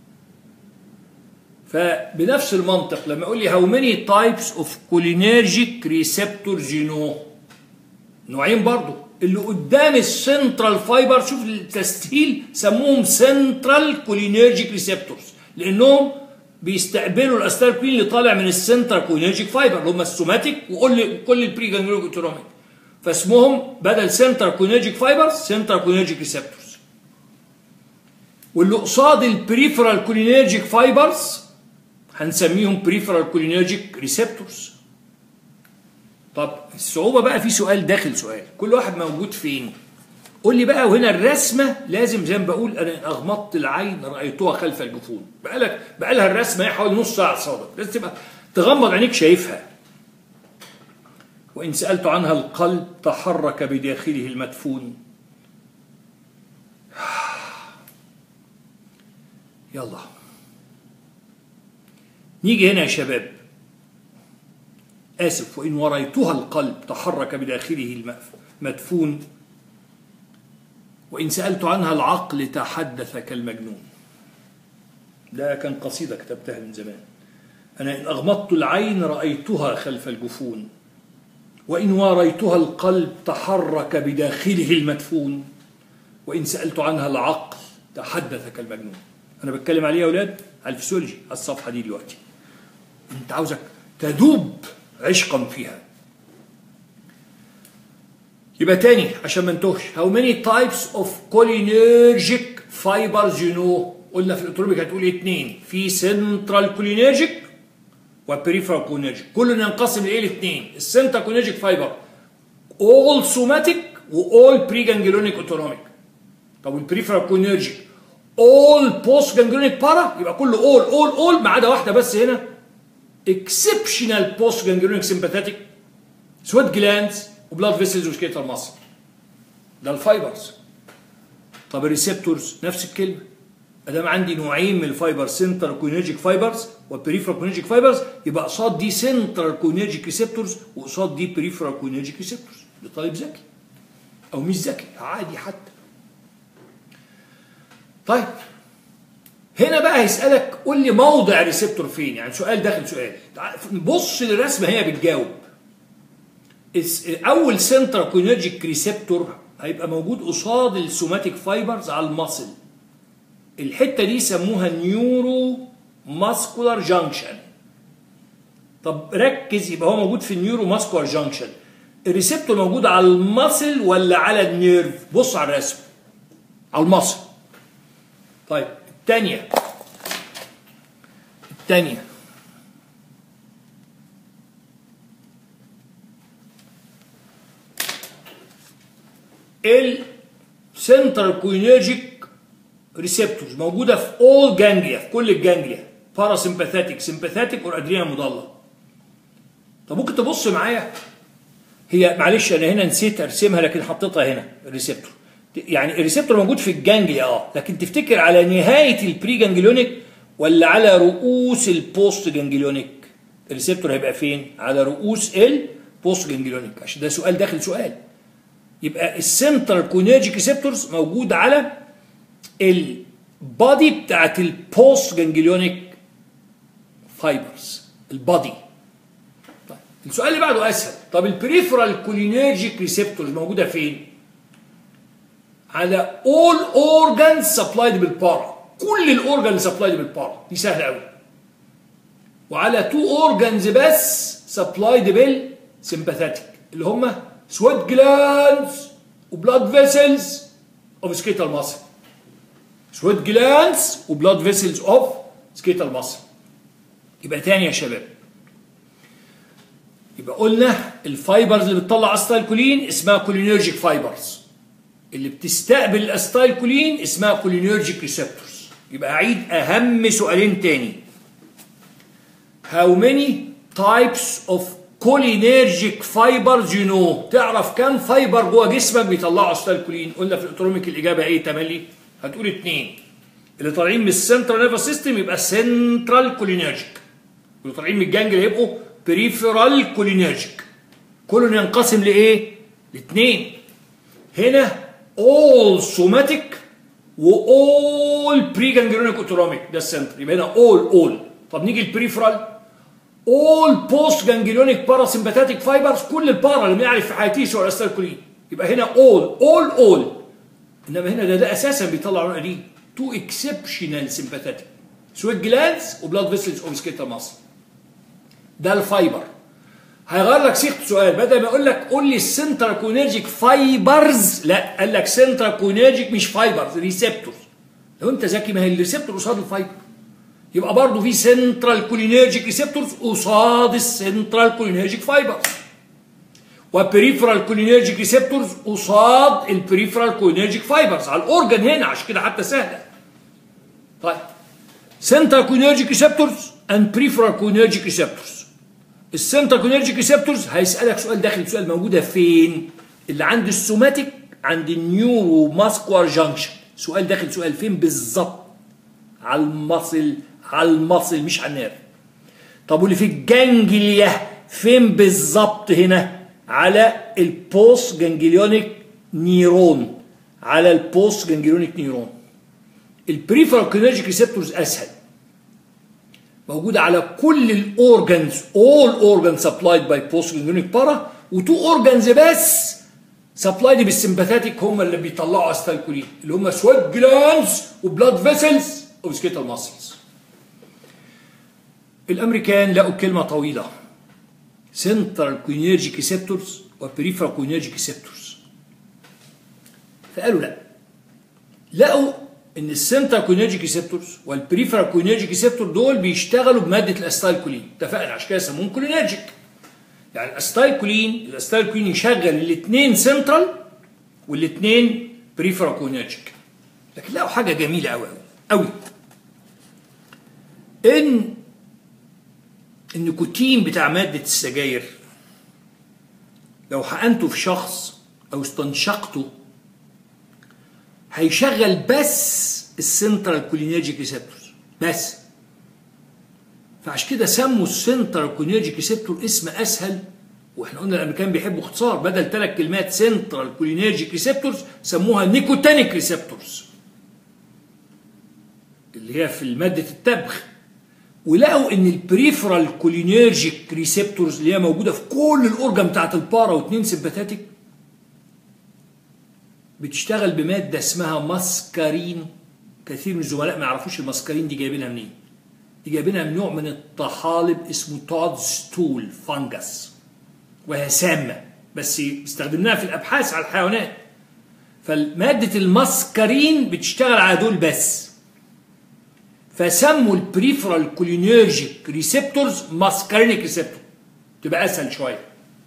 فبنفس المنطق لما يقول لي هاو ماني تايبس اوف كولينيرجيك ريسبتور جينو نوعين برضو اللي قدام السنترال فايبر شوف التسهيل سموهم سنترال كولينيرجيك ريسبتورز لانهم بيستقبلوا الاستالكولين اللي طالع من السنترال كولينيرجيك فايبر اللي هم السوماتيك وكل كل البري جانجليونيك اوتونوميك فاسمهم بدل سنترال كولينيرجيك فايبرز سنترال كولينيرجيك ريسبتورز واللي قصاد البريفرال كولينيرجيك فايبرز هنسميهم بريفرال كولينيرجيك ريسبتورز طب الصعوبه بقى في سؤال داخل سؤال كل واحد موجود فين قول لي بقى وهنا الرسمه لازم زي ما بقول انا اغمضت العين رايتها خلف الجفون بقى لك بقى لها الرسمه هي حوالي نص ساعه صادق لازم تبقى تغمض عينيك شايفها وان سالت عنها القلب تحرك بداخله المدفون يلا نيجي هنا يا شباب آسف وإن وريتها القلب تحرك بداخله المدفون وإن سألت عنها العقل تحدث كالمجنون ده كان قصيدة كتبتها من زمان أنا إن أغمضت العين رأيتها خلف الجفون وإن واريتها القلب تحرك بداخله المدفون وإن سألت عنها العقل تحدث كالمجنون أنا بتكلم عليه يا أولاد على الفسيولوجي على الصفحة دي دلوقتي أنت عاوزك تذوب عشقا فيها يبقى تاني عشان ما نتوهش how many types of cholinergic fibers you know قلنا في الاوتروبيك هتقول اثنين في سنترال كولينيرجيك وبريفرال كولينيرجيك كل ينقسم لايه الاثنين السنترال كولينيرجيك فايبر all somatic و all pre-ganglionic autonomic طب والبريفرال كولينيرجيك all post ganglionic para يبقى كله all all all ما عدا واحده بس هنا exceptional post ganglionic sympathetic sweat glands وبلاد فيسلز وسكيتال ماسل ده الفايبرز طب الريسبتورز نفس الكلمه ادام عندي نوعين من الفايبر سنتر كوينرجيك فايبرز وبريفرال كوينرجيك فايبرز يبقى قصاد دي سنتر كوينرجيك ريسبتورز وقصاد دي بريفرال كوينرجيك ريسبتورز ده طالب ذكي او مش ذكي عادي حتى طيب هنا بقى هيسألك قول لي موضع ريسبتور فين يعني سؤال داخل سؤال بص للرسمة هي بتجاوب أول سنتر كوينرجيك ريسبتور هيبقى موجود قصاد السوماتيك فايبرز على المصل الحتة دي سموها نيورو ماسكولار جانكشن طب ركز يبقى هو موجود في النيورو ماسكولار جانكشن الريسبتور موجود على المصل ولا على النيرف بص على الرسم على المصل طيب الثانية الثانية السنترال كوينرجيك ريسبتورز موجودة في all جانجليا في كل الجانجليا باراسمباثيك سمباثيك والادرينا مضلة طب ممكن تبص معايا هي معلش انا هنا نسيت ارسمها لكن حطيتها هنا الريسبتور يعني الريسبتور موجود في الجانجليا اه لكن تفتكر على نهايه البري جانجليونيك ولا على رؤوس البوست جانجليونيك الريسبتور هيبقى فين على رؤوس البوست جانجليونيك عشان ده سؤال داخل سؤال يبقى السنترال كونيرجيك ريسبتورز موجود على البادي بتاعت البوست جانجليونيك فايبرز البادي طيب السؤال اللي بعده اسهل طب البريفرال كولينيرجيك ريسبتورز موجوده فين على all organs supplied بالبارا كل الاورجان سبلايد بالبارا دي سهله قوي وعلى تو اورجانز بس سبلايد بالسمباثيتك اللي هم سويت جلانز وبلاد فيسلز اوف سكيتال ماسل سويت جلانز وبلاد فيسلز اوف سكيتال ماسل يبقى تاني يا شباب يبقى قلنا الفايبرز اللي بتطلع استايلكولين اسمها كولينيرجيك فايبرز اللي بتستقبل الاستايلكولين اسمها كولينيرجيك ريسبتورز يبقى اعيد اهم سؤالين تاني How many types of cholinergic fibers you know تعرف كم فايبر جوه جسمك بيطلعوا استالكولين قلنا في الاوتونوميك الاجابه ايه تملي هتقول اثنين اللي طالعين من السنترال نيرفس سيستم يبقى سنترال كولينرجيك واللي طالعين من الجانجل يبقوا بريفرال كولينرجيك كلهم ينقسم لايه لاثنين هنا all somatic واول بري جانجلونيك اوتونوميك ده السنتر يبقى هنا all all طب نيجي البريفرال اول بوست جانجليونيك باراسمباتيك فايبرز كل البارا اللي بنعرف في حياتيس هو الاستالكولين يبقى هنا اول اول اول انما هنا ده, ده اساسا بيطلع نوع دي تو اكسبشنال سمباثيك سويت جلانز وبلاد فيسلز اوف سكيتا ماسل ده الفايبر هيغير لك صيغه السؤال بدل ما يقول لك قول لي السنتر كونيرجيك فايبرز لا قال لك سنتر كونيرجيك مش فايبرز ريسبتورز لو انت ذكي ما هي الريسبتور قصاد الفايبر يبقى برضه في سنترال كولينيرجيك ريسبتورز قصاد السنترال كولينيرجيك فايبرز وبريفرال كولينيرجيك ريسبتورز قصاد البريفرال كولينيرجيك فايبرز على الاورجن هنا عشان كده حتى سهله طيب سنترال كولينيرجيك ريسبتورز اند بريفرال كولينيرجيك ريسبتورز السنترال كولينيرجيك ريسبتورز هيسالك سؤال داخل سؤال موجوده فين اللي عند السوماتيك عند النيورو ماسكوار جانكشن سؤال داخل سؤال فين بالظبط على المصل على المصل مش على النيرف طب واللي في الجانجليا فين بالظبط هنا على البوست جانجليونيك نيرون على البوست جانجليونيك نيرون البريفرال كونيرجيك ريسبتورز اسهل موجوده على كل الاورجنز all organs supplied by post ganglionic para وتو اورجنز بس سبلايد بالسمباثيك هم اللي بيطلعوا استالكولين اللي هم سويت جلانز وبلاد فيسلز اوف سكيتال ماسلز الامريكان لقوا كلمه طويله سنترال كوينيرجيك ريسبتورز وبريفرال كوينيرجيك ريسبتورز فقالوا لا لقوا ان السنترال كوينيرجيك ريسبتورز والبريفرال كوينيرجيك ريسبتور دول بيشتغلوا بماده الاستايلكولين اتفقنا عشان كده سموهم كولينرجيك يعني الاستايلكولين الاستايلكولين يشغل الاثنين سنترال والاثنين بريفرال كوينيرجيك لكن لقوا حاجه جميله قوي قوي ان النيكوتين بتاع مادة السجاير لو حقنته في شخص أو استنشقته هيشغل بس السنترال كولينيرجيك ريسبتورز بس فعشان كده سموا السنترال كولينيرجيك ريسبتور اسم أسهل واحنا قلنا الامريكان بيحبوا اختصار بدل ثلاث كلمات سنترال كولينيرجيك ريسبتورز سموها نيكوتينيك ريسبتورز اللي هي في ماده التبغ ولقوا ان البريفرال كولينيرجيك ريسبتورز اللي هي موجوده في كل الاورجن بتاعت البارا واثنين سمباثيك بتشتغل بماده اسمها ماسكارين كثير من الزملاء ما يعرفوش الماسكارين دي جايبينها منين دي جايبينها من نوع من الطحالب اسمه تود ستول فانجس وهي سامه بس استخدمناها في الابحاث على الحيوانات فماده الماسكارين بتشتغل على دول بس فسموا البريفرال كولينيرجيك ريسبتورز ماسكارينيك ريسبتور تبقى اسهل شويه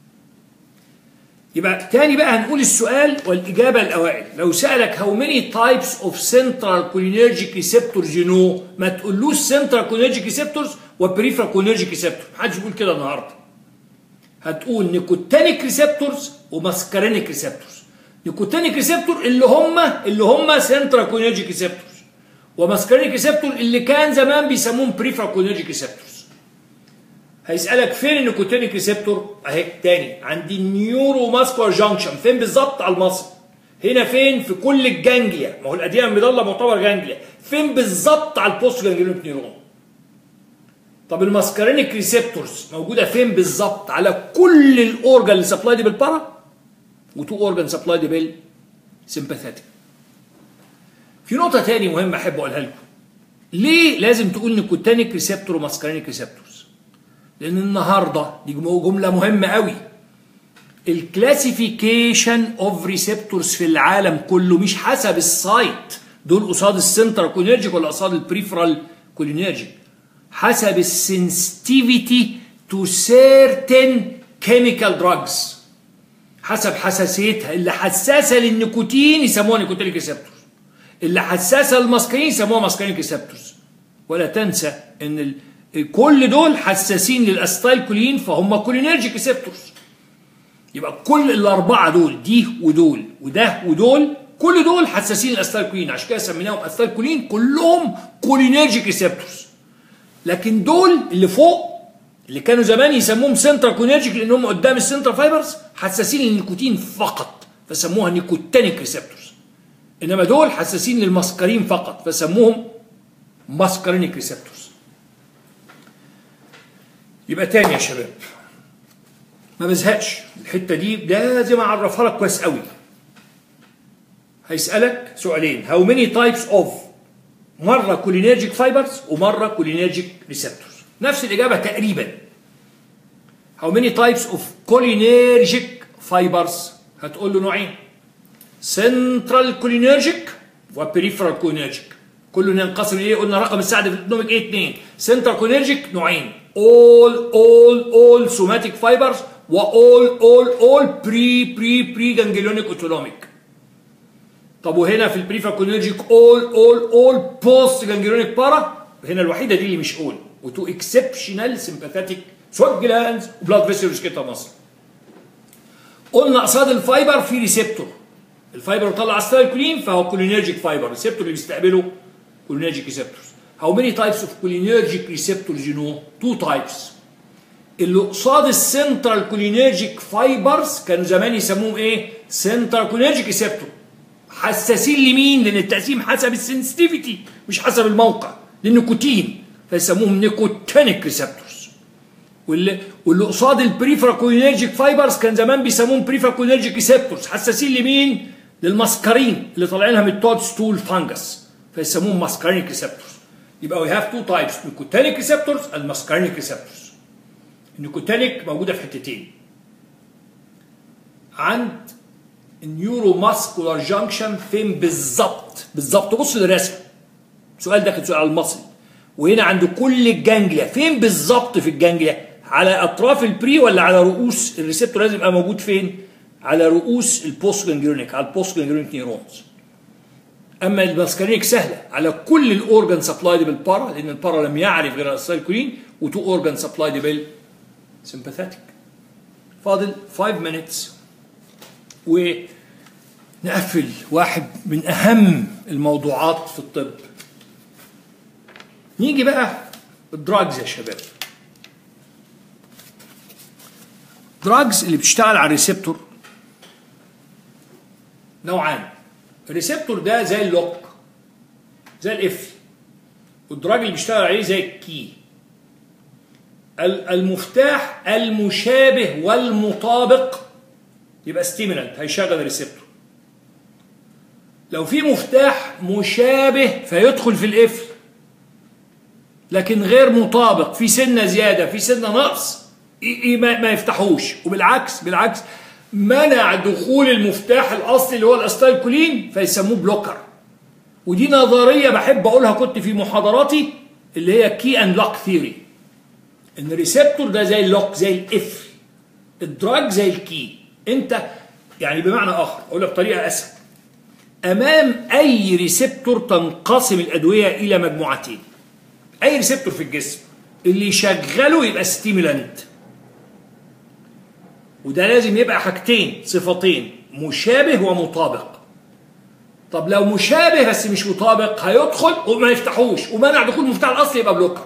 يبقى تاني بقى هنقول السؤال والاجابه الاوائل لو سالك هاو ماني تايبس اوف سنترال كولينيرجيك ريسبتورز يو نو ما تقولوش سنترال كولينيرجيك ريسبتورز وبريفرال كولينيرجيك ريسبتور محدش بيقول كده النهارده هتقول نيكوتينيك ريسبتورز وماسكارينيك ريسبتورز نيكوتينيك ريسبتور اللي هم اللي هم سنترال كولينيرجيك ريسبتورز وماسكارينيك ريسبتور اللي كان زمان بيسموهم بريفرال كولينرجيك ريسبتورز هيسالك فين النيكوتينيك ريسبتور اهي تاني عند النيورو ماسكولار جانكشن فين بالظبط على المصل هنا فين في كل الجانجليا ما هو الاديان المضله معتبر جانجليا فين بالظبط على البوست جانجليونيك نيرون طب الماسكارينيك ريسبتورز موجوده فين بالظبط على كل الاورجان اللي سبلايد بالبارا وتو اورجان سبلايد بالسمباثيتك في نقطه تاني مهمه احب اقولها لكم ليه لازم تقول نيكوتينيك ريسبتور وماسكارينيك ريسبتورز لان النهارده دي جمله مهمه قوي الكلاسيفيكيشن اوف ريسبتورز في العالم كله مش حسب السايت دول قصاد السنتر كولينرجيك ولا قصاد البريفرال كولينرجيك حسب السنسيتيفيتي تو سيرتن كيميكال دراجز حسب حساسيتها اللي حساسه للنيكوتين يسموها نيكوتينيك ريسبتورز اللي حساسه للماسكارين يسموها ماسكارينيك ريسبتورز ولا تنسى ان ال... كل دول حساسين للاستايل كولين فهم كولينرجيك ريسبتورز يبقى كل الاربعه دول دي ودول وده ودول كل دول حساسين للاستايل كولين عشان كده سميناهم استايل كولين كلهم كولينرجيك ريسبتورز لكن دول اللي فوق اللي كانوا زمان يسموهم سنترا كولينرجيك لانهم قدام السنترا فايبرز حساسين للنيكوتين فقط فسموها نيكوتينيك ريسبتورز انما دول حساسين للمسكرين فقط فسموهم ماسكرينيك ريسبتورز يبقى تاني يا شباب ما بزهقش الحته دي لازم اعرفها لك كويس قوي هيسالك سؤالين هاو ماني تايبس اوف مره كولينرجيك فايبرز ومره كولينرجيك ريسبتورز نفس الاجابه تقريبا هاو ماني تايبس اوف كولينرجيك فايبرز هتقول له نوعين سنترال كولينرجيك وبريفرال كولينرجيك كله ينقسم ايه قلنا رقم السعد في الاكونوميك ايه اثنين سنترال كولينرجيك نوعين all all all somatic fibers و all all all pre pre pre ganglionic autonomic طب وهنا في البريفا كولينرجيك all all all post ganglionic بارا هنا الوحيده دي اللي مش all وتو اكسبشنال سمباثيتك سوات جلاندز وبلاد فيسلز كده مصر قلنا قصاد الفايبر في ريسبتور الفايبر بيطلع استايل فهو كولينرجيك فايبر الريسبتور اللي بيستقبله cholinergic receptors. How many types of cholinergic receptors you know? Two types. اللي قصاد السنترال كولينرجيك فايبرز كانوا زمان يسموهم ايه؟ سنترال كولينرجيك ريسبتور. حساسين لمين؟ لان التقسيم حسب السنسيتيفيتي مش حسب الموقع للنيكوتين فيسموهم نيكوتينيك ريسبتورز. واللي واللي قصاد البريفرا كولينرجيك فايبرز كان زمان بيسموهم بريفرا كولينرجيك ريسبتورز حساسين لمين؟ للمسكرين اللي طالعينها من التود ستول فانجس. فيسموهم ماسكارينيك ريسبتورز يبقى وي هاف تو تايبس نيكوتينيك ريسبتورز اند ماسكارينيك ريسبتورز النيكوتينيك موجوده في حتتين عند النيورو ماسكولار جانكشن فين بالظبط بالظبط بص للرسم السؤال ده كان سؤال على المصري وهنا عند كل الجانجليا فين بالظبط في الجانجليا على اطراف البري ولا على رؤوس الريسبتور لازم يبقى موجود فين على رؤوس البوست جانجليونيك على البوست جانجليونيك نيورونز اما الماسكارينيك سهله على كل الاورجان سبلايد بالبارا لان البارا لم يعرف غير السايكولين وتو اورجان سبلايد بال سمباثيتك فاضل 5 مينتس ونقفل واحد من اهم الموضوعات في الطب نيجي بقى الدراجز يا شباب دراجز اللي بتشتغل على الريسبتور نوعان الريسبتور ده زي اللوك زي الاف والدراج اللي بيشتغل عليه زي الكي المفتاح المشابه والمطابق يبقى ستيمولانت هيشغل الريسبتور لو في مفتاح مشابه فيدخل في القفل لكن غير مطابق في سنه زياده في سنه نقص ما يفتحوش وبالعكس بالعكس منع دخول المفتاح الاصلي اللي هو الاستايل كولين فيسموه بلوكر ودي نظريه بحب اقولها كنت في محاضراتي اللي هي كي اند لوك ثيوري ان الريسبتور ده زي اللوك زي القفل الدراج زي الكي انت يعني بمعنى اخر اقول لك بطريقه اسهل امام اي ريسبتور تنقسم الادويه الى مجموعتين اي ريسبتور في الجسم اللي يشغله يبقى ستيمولانت وده لازم يبقى حاجتين صفتين مشابه ومطابق طب لو مشابه بس مش مطابق هيدخل وما يفتحوش ومنع دخول المفتاح الاصلي يبقى بلوكر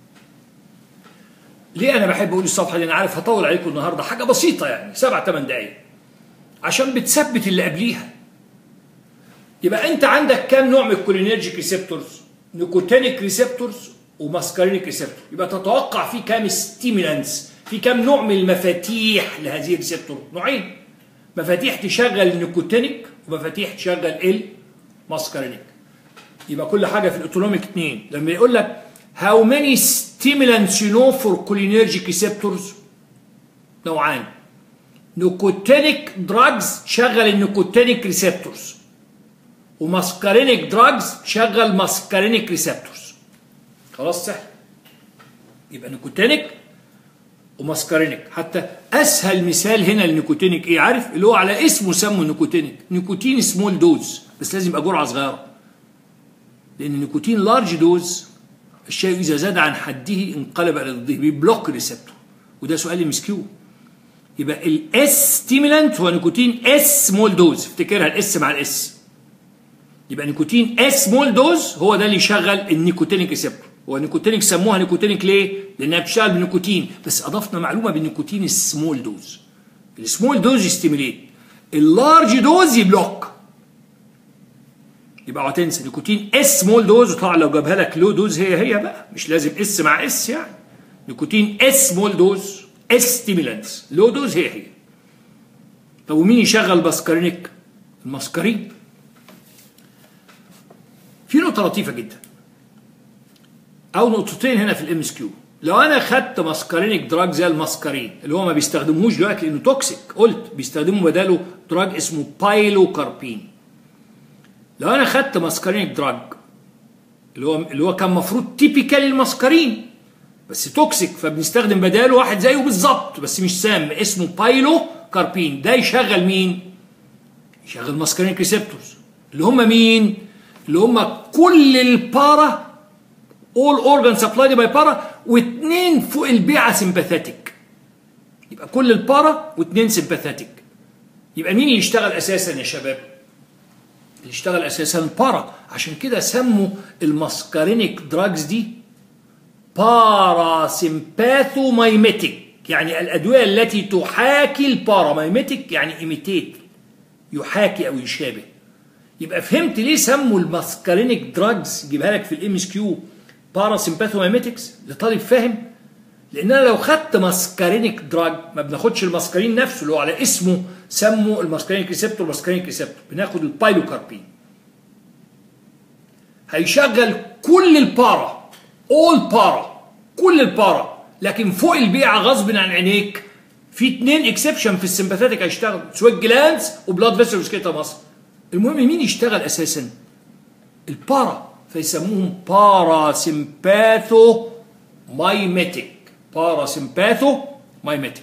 ليه انا بحب اقول الصفحه دي انا عارف هطول عليكم النهارده حاجه بسيطه يعني سبع ثمان دقايق عشان بتثبت اللي قبليها يبقى انت عندك كام نوع من الكولينرجيك ريسبتورز نيكوتينيك ريسبتورز وماسكارينيك ريسبتور يبقى تتوقع في كام ستيمولانس في كام نوع من المفاتيح لهذه الريسبتور نوعين مفاتيح تشغل النيكوتينيك ومفاتيح تشغل الماسكارينيك يبقى كل حاجه في الاوتونوميك اثنين لما يقول لك how many stimulants you know for cholinergic receptors نوعان نيكوتينيك دراجز تشغل النيكوتينيك ريسبتورز وماسكارينيك دراجز تشغل ماسكارينيك ريسبتورز خلاص سهل يبقى نيكوتينيك وماسكارينيك حتى اسهل مثال هنا للنيكوتينيك ايه عارف اللي هو على اسمه سموا نيكوتينيك نيكوتين سمول دوز بس لازم يبقى جرعه صغيره لان النيكوتين لارج دوز الشيء اذا زاد عن حده انقلب الى ضده بيبلوك ريسبتور وده سؤال ام اس كيو يبقى الاس ستيمولانت هو نيكوتين اس سمول دوز افتكرها الاس مع الاس يبقى نيكوتين اس سمول دوز هو ده اللي يشغل النيكوتينيك ريسبتور هو النيكوتينيك سموها نيكوتينيك ليه؟ لانها بتشتغل بالنيكوتين بس اضفنا معلومه بالنيكوتين السمول دوز السمول دوز يستيميليت اللارج دوز يبلوك يبقى اوعى تنسى نيكوتين اس سمول دوز وطبعا لو جابها لك لو دوز هي هي بقى مش لازم اس مع اس يعني نيكوتين اس سمول دوز اس ستيمولانتس لو دوز هي هي طب ومين يشغل باسكارينيك؟ الماسكارين في نقطة لطيفة جدا أو نقطتين هنا في الام اس كيو لو أنا خدت ماسكارينيك دراج زي الماسكارين اللي هو ما بيستخدموش دلوقتي لأنه توكسيك قلت بيستخدموا بداله دراج اسمه بايلو كاربين لو أنا خدت ماسكارينيك دراج اللي هو اللي هو كان المفروض تيبيكال الماسكارين بس توكسيك فبنستخدم بداله واحد زيه بالظبط بس مش سام اسمه بايلو كاربين ده يشغل مين؟ يشغل ماسكارينيك ريسبتورز اللي هم مين؟ اللي هم كل البارا all organ supplied by para واثنين فوق البيعة سمباثيتك يبقى كل البارا واثنين سمباثيتك يبقى مين اللي يشتغل اساسا يا شباب؟ اللي يشتغل اساسا البارا عشان كده سموا الماسكارينيك دراجز دي باراسيمباثومايميتيك يعني الادويه التي تحاكي البارامايميتيك يعني ايميتيت يحاكي او يشابه يبقى فهمت ليه سموا الماسكارينيك دراجز جيبها لك في الام اس كيو باراسيمباثومايميتكس لطالب فاهم لان انا لو خدت ماسكارينيك دراج ما بناخدش الماسكارين نفسه اللي هو على اسمه سموا الماسكارينيك ريسبتور ماسكارينيك ريسبتور بناخد البايلوكاربين هيشغل كل البارا اول بارا كل البارا لكن فوق البيعه غصب عن عينيك في اثنين اكسبشن في السمباثيتك هيشتغلوا سويت جلانز وبلاد فيسلز كده مصر المهم مين يشتغل اساسا البارا فيسموهم باراسيمباثو مايميتيك باراسيمباثو مايميتيك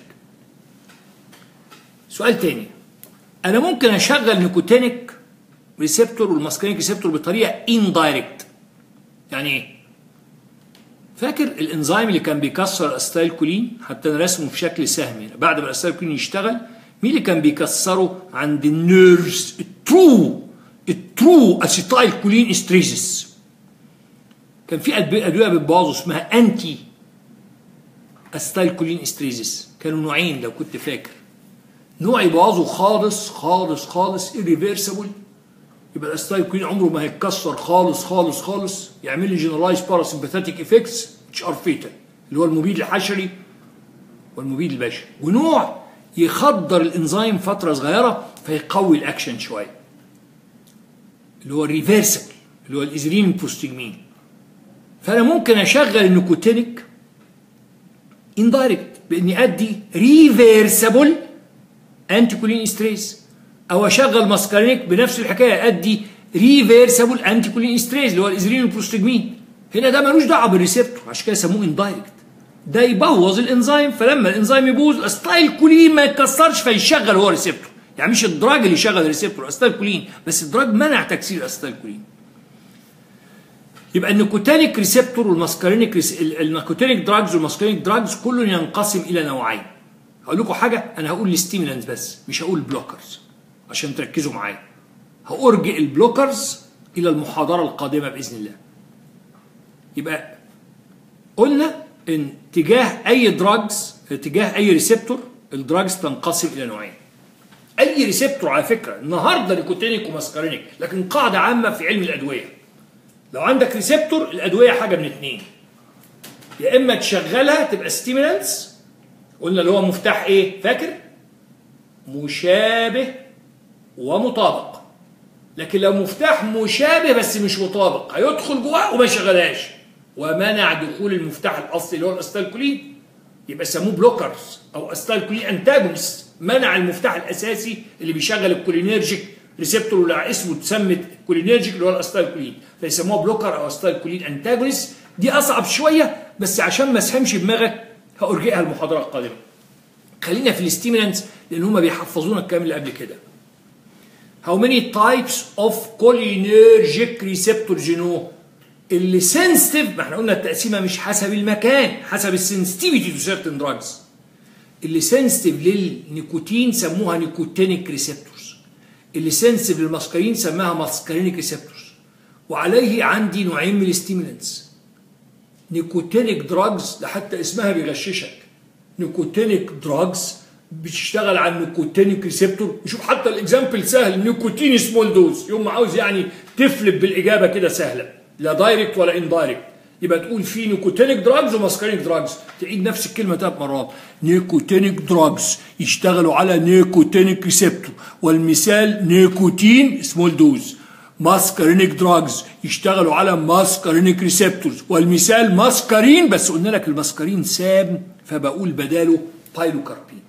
سؤال تاني انا ممكن اشغل نيكوتينيك ريسبتور والماسكارينيك ريسبتور بطريقه اندايركت يعني ايه فاكر الانزيم اللي كان بيكسر الاسيتايل كولين حتى انا رسمه في شكل سهم هنا بعد ما الاسيتايل كولين يشتغل مين اللي كان بيكسره عند النيرفز الترو الترو اسيتايل كولين استريزس كان في ادويه بتبوظوا اسمها انتي اسيتايل كولين استريزس كانوا نوعين لو كنت فاكر نوع يبوظوا خالص خالص خالص irreversible يبقى الاسيتايل كولين عمره ما هيتكسر خالص خالص خالص يعمل لي جنرالايز باراسمباثيك افكتس اتش ار فيتال اللي هو المبيد الحشري والمبيد البشري ونوع يخدر الانزيم فتره صغيره فيقوي الاكشن شويه اللي هو الريفرسبل اللي هو الازرين البوستجمين فانا ممكن اشغل النيكوتينيك اندايركت باني ادي ريفرسبل انتي كولين استريس او اشغل ماسكارينيك بنفس الحكايه ادي ريفرسبل انتي كولين استريس اللي هو الازرين البروستجمين هنا ده ملوش دعوه بالريسبتور عشان كده سموه اندايركت ده يبوظ الانزيم فلما الانزيم يبوظ الاستايل كولين ما يتكسرش فيشغل هو ريسبتور يعني مش الدراج اللي يشغل الريسبتور استايل كولين بس الدراج منع تكسير الاستايل كولين يبقى النيكوتينيك ريسبتور والماسكارينيك ريس... النيكوتينيك دراجز والماسكارينيك دراجز كله ينقسم الى نوعين هقول لكم حاجه انا هقول الستيمولانس بس مش هقول بلوكرز عشان تركزوا معايا هأرجئ البلوكرز الى المحاضره القادمه باذن الله يبقى قلنا ان تجاه اي دراجز تجاه اي ريسبتور الدراجز تنقسم الى نوعين اي ريسبتور على فكره النهارده نيكوتينيك وماسكارينيك لكن قاعده عامه في علم الادويه لو عندك ريسبتور الادويه حاجه من اتنين يا اما تشغلها تبقى ستيمولانس قلنا اللي هو مفتاح ايه فاكر مشابه ومطابق لكن لو مفتاح مشابه بس مش مطابق هيدخل جواه وما يشغلهاش ومنع دخول المفتاح الاصلي اللي هو الاستالكولين يبقى سموه بلوكرز او استالكولين انتاجونست منع المفتاح الاساسي اللي بيشغل الكولينيرجيك ريسبتور اللي اسمه اتسمت كولينيرجيك اللي هو الاستالكولين فيسموها بلوكر او استالكولين انتاجونست دي اصعب شويه بس عشان ما اسهمش دماغك هارجئها المحاضره القادمه خلينا في الستيمولانتس لان هم بيحفظونا الكلام اللي قبل كده How many types of cholinergic receptors you know اللي sensitive ما احنا قلنا التقسيمه مش حسب المكان حسب السنسيتيفيتي تو سيرتن دراجز اللي sensitive للنيكوتين سموها نيكوتينيك ريسبتورز اللي sensitive للمسكرين سماها ماسكرينيك ريسبتورز وعليه عندي نوعين من الستيمولانتس نيكوتينيك دراجز ده حتى اسمها بيغششك نيكوتينيك دراجز بتشتغل على النيكوتينيك ريسبتور وشوف حتى الاكزامبل سهل نيكوتين سمول دوز يوم ما عاوز يعني تفلب بالاجابه كده سهله لا دايركت ولا ان دايركت يبقى تقول في نيكوتينيك دراجز وماسكارينيك دراجز تعيد نفس الكلمه ثلاث مرات نيكوتينيك دراجز يشتغلوا على نيكوتينيك ريسبتور والمثال نيكوتين سمول دوز ماسكارينيك دراجز يشتغلوا على ماسكارينيك ريسبتورز والمثال ماسكارين بس قلنا لك الماسكارين سام فبقول بداله بايلوكاربين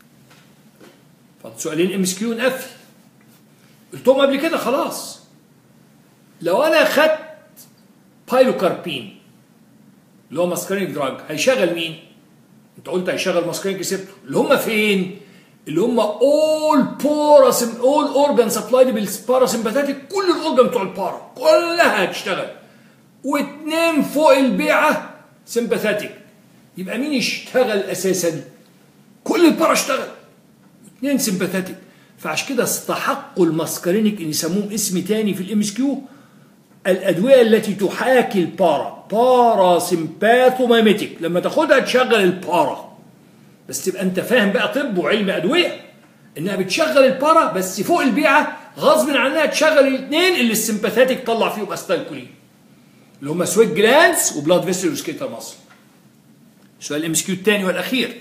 سؤالين ام اس كيو نقفل قلتهم قبل كده خلاص لو انا خدت بايلوكاربين اللي هو ماسكارينيك دراج هيشغل مين؟ انت قلت هيشغل ماسكارينيك ريسبتور اللي هم فين؟ اللي هم اول بوراسم اول اورجان سبلايد بالباراسمباتيك كل الاورجان بتوع البارا كلها هتشتغل واتنين فوق البيعه سمباثيك يبقى مين يشتغل اساسا؟ كل البارا اشتغل اثنين سمباثيك فعشان كده استحقوا الماسكارينيك ان يسموهم اسم تاني في الام اس كيو الادويه التي تحاكي البارا بارا سمباثوميميتيك لما تاخدها تشغل البارا بس تبقى انت فاهم بقى طب وعلم ادويه انها بتشغل البارا بس فوق البيعه غصب عنها تشغل الاثنين اللي السمباثيك طلع فيهم استالكولين اللي هم سويت جلانس وبلاد فيسل وسكيتر مصر السؤال الام اس كيو الثاني والاخير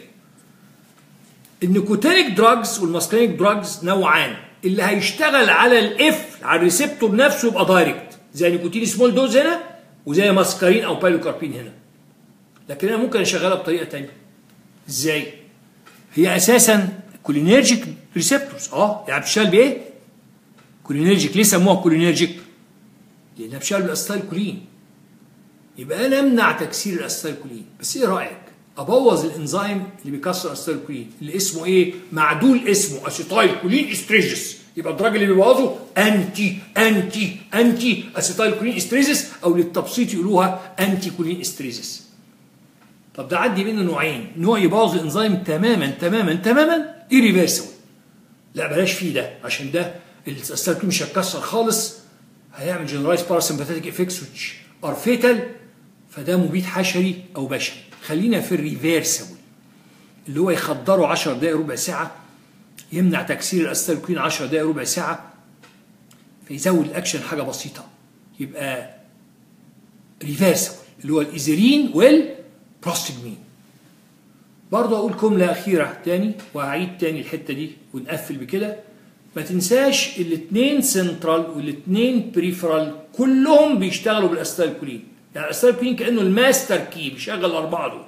النيكوتينيك دراجز والماسكرينيك دراجز نوعان اللي هيشتغل على الاف على الريسبتور نفسه يبقى دايركت زي نيكوتين سمول دوز هنا وزي ماسكارين او بايلوكاربين هنا لكن انا ممكن اشغلها بطريقه ثانيه ازاي هي اساسا كولينيرجيك ريسبتورز اه يعني بتشتغل بايه كولينيرجيك ليه سموها كولينيرجيك لانها بتشتغل بالاستايلكولين يبقى انا امنع تكسير الاستايلكولين بس ايه رايك ابوظ الانزيم اللي بيكسر الاستايلكولين اللي اسمه ايه معدول اسمه اسيتايل كولين استريجس يبقى الدراج اللي بيبوظه انتي انتي انتي اسيتايل كولين استريجس او للتبسيط يقولوها انتي كولين استريجس طب ده عندي منه نوعين نوع يبوظ الانزيم تماما تماما تماما ايريفيرسبل لا بلاش فيه ده عشان ده الاستايلكولين مش هيتكسر خالص هيعمل جنرايز باراسمباثيك افكتس which ار فيتال فده مبيد حشري او بشري خلينا في الريفيرسبل اللي هو يخدره 10 دقائق ربع ساعه يمنع تكسير الاستالكوين 10 دقائق ربع ساعه فيزود الاكشن حاجه بسيطه يبقى ريفيرسبل اللي هو الايزرين والبروستجمين برضه اقول جمله اخيره تاني وهعيد تاني الحته دي ونقفل بكده ما تنساش الاثنين سنترال والاثنين بريفرال كلهم بيشتغلوا بالاستالكولين يعني الاستالكولين كانه الماستر كي بيشغل الاربعه دول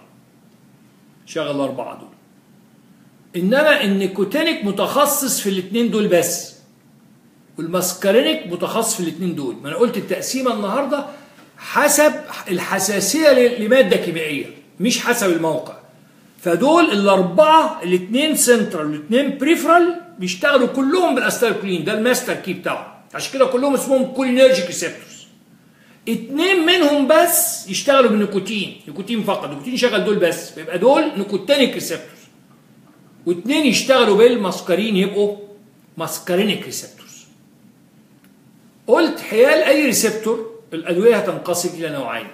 شغل الاربعه دول انما النيكوتينيك متخصص في الاثنين دول بس والماسكارينيك متخصص في الاثنين دول ما انا قلت التقسيمه النهارده حسب الحساسيه لماده كيميائيه مش حسب الموقع فدول الاربعه الاثنين سنترال والاثنين بريفرال بيشتغلوا كلهم بالاستالكولين ده الماستر كي بتاعهم عشان كده كلهم اسمهم كولينرجيك ريسبتورز اتنين منهم بس يشتغلوا بالنيكوتين نيكوتين فقط نيكوتين يشغل دول بس فيبقى دول نيكوتينيك ريسبتورز واثنين يشتغلوا بالماسكارين يبقوا ماسكارينيك ريسبتورز قلت حيال اي ريسبتور الادويه هتنقسم الى نوعين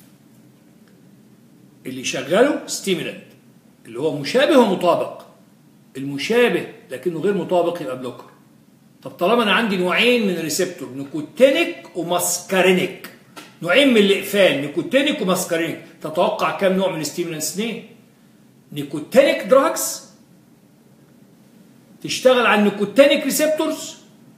اللي يشغله ستيمولانت اللي هو مشابه ومطابق المشابه لكنه غير مطابق يبقى بلوكر طب طالما انا عندي نوعين من الريسبتور نيكوتينيك وماسكارينيك نوعين من الاقفال نيكوتينيك وماسكارينيك تتوقع كم نوع من الستيمولانس اثنين نيكوتينيك دراجز تشتغل على النيكوتينيك ريسبتورز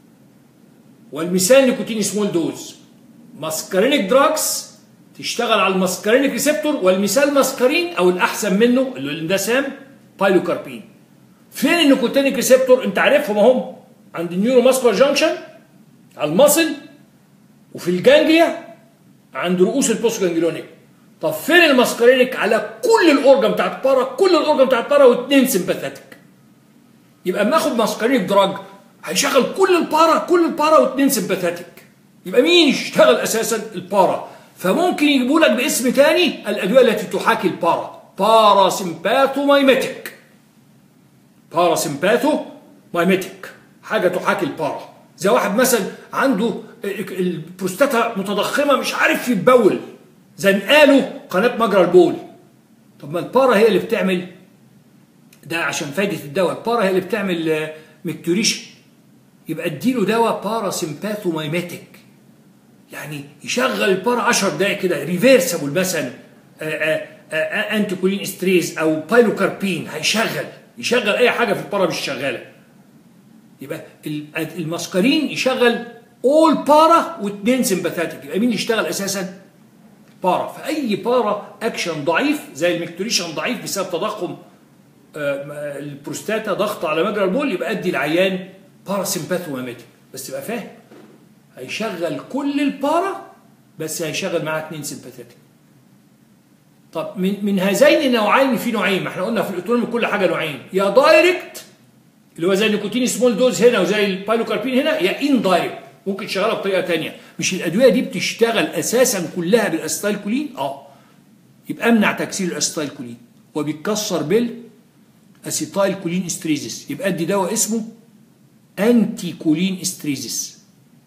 والمثال نيكوتين سمول دوز ماسكارينيك دراجز تشتغل على الماسكارينيك ريسبتور والمثال ماسكارين او الاحسن منه اللي ده سام بايلوكاربين فين النيكوتينيك ريسبتور انت عارفهم اهم عند النيورو ماسكولار جانكشن على المصل وفي الجانجليا عند رؤوس البوست جانجلونيك طب فين الماسكارينيك على كل الاورجن بتاعت بارا كل الاورجن بتاعت بارا واثنين سمباثيتك يبقى اما اخد ماسكارينيك دراج هيشغل كل البارا كل البارا واثنين سمباثيتك يبقى مين يشتغل اساسا البارا فممكن يجيبوا لك باسم تاني الادويه التي تحاكي البارا باراسمباثو مايمتيك باراسمباثو مايمتيك حاجه تحاكي البارا زي واحد مثلا عنده البروستاتا متضخمه مش عارف يتبول زنقاله قناه مجرى البول طب ما البارا هي اللي بتعمل ده عشان فايده الدواء البارا هي اللي بتعمل مكتوريشن يبقى اديله دواء باراسمباثو مايمتيك يعني يشغل البارا 10 دقائق كده ريفيرسبل مثلا انتي كولين استريز او بايلوكاربين هيشغل يشغل اي حاجه في البارا مش شغاله يبقى الماسكارين يشغل اول بارا واثنين سمباثاتيك يبقى مين اللي يشتغل اساسا؟ بارا فاي بارا اكشن ضعيف زي المكتوريشن ضعيف بسبب تضخم البروستاتا ضغط على مجرى البول يبقى ادي العيان باراسمباثوماميتيك بس تبقى فاهم هيشغل كل البارا بس هيشغل معاه اثنين سمباثيتك طب من من هذين النوعين في نوعين ما احنا قلنا في الاوتونومي كل حاجه نوعين يا دايركت اللي هو زي النيكوتين سمول دوز هنا وزي البايلوكاربين هنا يا ان دايركت ممكن تشغلها بطريقه ثانيه مش الادويه دي بتشتغل اساسا كلها بالاستايل كولين اه يبقى امنع تكسير الاستايل كولين وبيتكسر بال اسيتايل كولين استريزيس يبقى ادي دواء اسمه انتي كولين استريزيس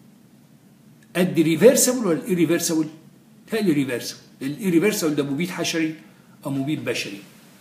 ادي ريفرسبل ولا ايريفرسبل؟ تهيألي ريفرسبل الايريفرسبل ده مبيد حشري او مبيد بشري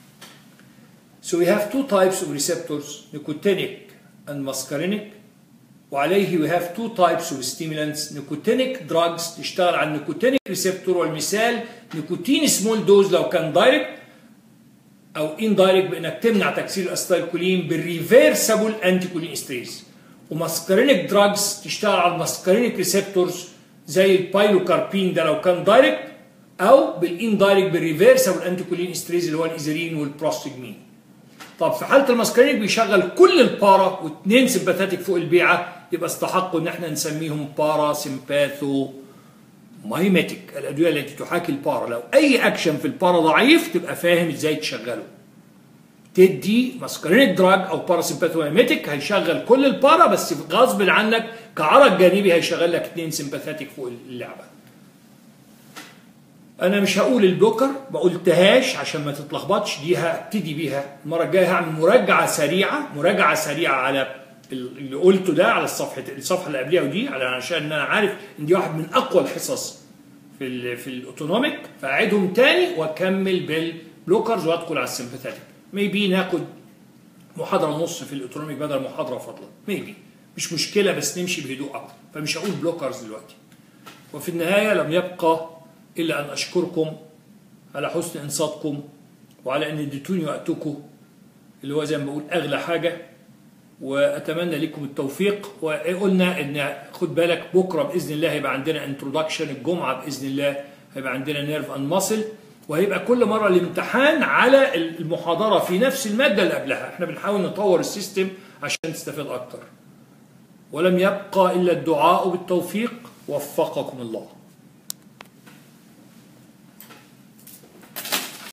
So we have two types of receptors nicotinic and muscarinic وعليه we have two types of stimulants nicotinic drugs تشتغل على النيكوتينيك ريسبتور والمثال نيكوتين سمول دوز لو كان دايركت او اندايركت بانك تمنع تكسير الاستايلكولين بالريفرسبل انتي كولين استريز وماسكارينيك دراجز تشتغل على الماسكارينيك ريسبتورز زي البايلوكاربين ده لو كان دايركت او بالاندايركت بالريفرسبل انتي كولين استريز اللي هو الايزرين والبروستجمين طب في حاله الماسكارينيك بيشغل كل البارا واثنين سمباثاتيك فوق البيعه يبقى استحقوا ان احنا نسميهم بارا سمباثو مايماتيك الادويه التي تحاكي البارا لو اي اكشن في البارا ضعيف تبقى فاهم ازاي تشغله تدي ماسكارينيك دراج او باراسمباثوميميتيك هيشغل كل البارا بس غصب عنك كعرض جانبي هيشغل لك اثنين سمباثاتيك فوق اللعبه انا مش هقول البلوكر ما قلتهاش عشان ما تتلخبطش دي هبتدي بيها المره الجايه هعمل مراجعه سريعه مراجعه سريعه على اللي قلته ده على الصفحه الصفحه اللي قبليها ودي علشان انا عارف ان دي واحد من اقوى الحصص في ال في الاوتونوميك فاعيدهم تاني واكمل بالبلوكرز وادخل على السمباثيك ميبي ناخد محاضره ونص في الاوتونوميك بدل محاضره فضلا ميبي مش مشكله بس نمشي بهدوء اكتر فمش هقول بلوكرز دلوقتي وفي النهايه لم يبقى الا ان اشكركم على حسن انصاتكم وعلى ان اديتوني وقتكم اللي هو زي ما بقول اغلى حاجه واتمنى لكم التوفيق وقلنا ان خد بالك بكره باذن الله هيبقى عندنا انترودكشن الجمعه باذن الله هيبقى عندنا نيرف اند ماسل وهيبقى كل مره الامتحان على المحاضره في نفس الماده اللي قبلها احنا بنحاول نطور السيستم عشان تستفيد اكتر ولم يبقى الا الدعاء بالتوفيق وفقكم الله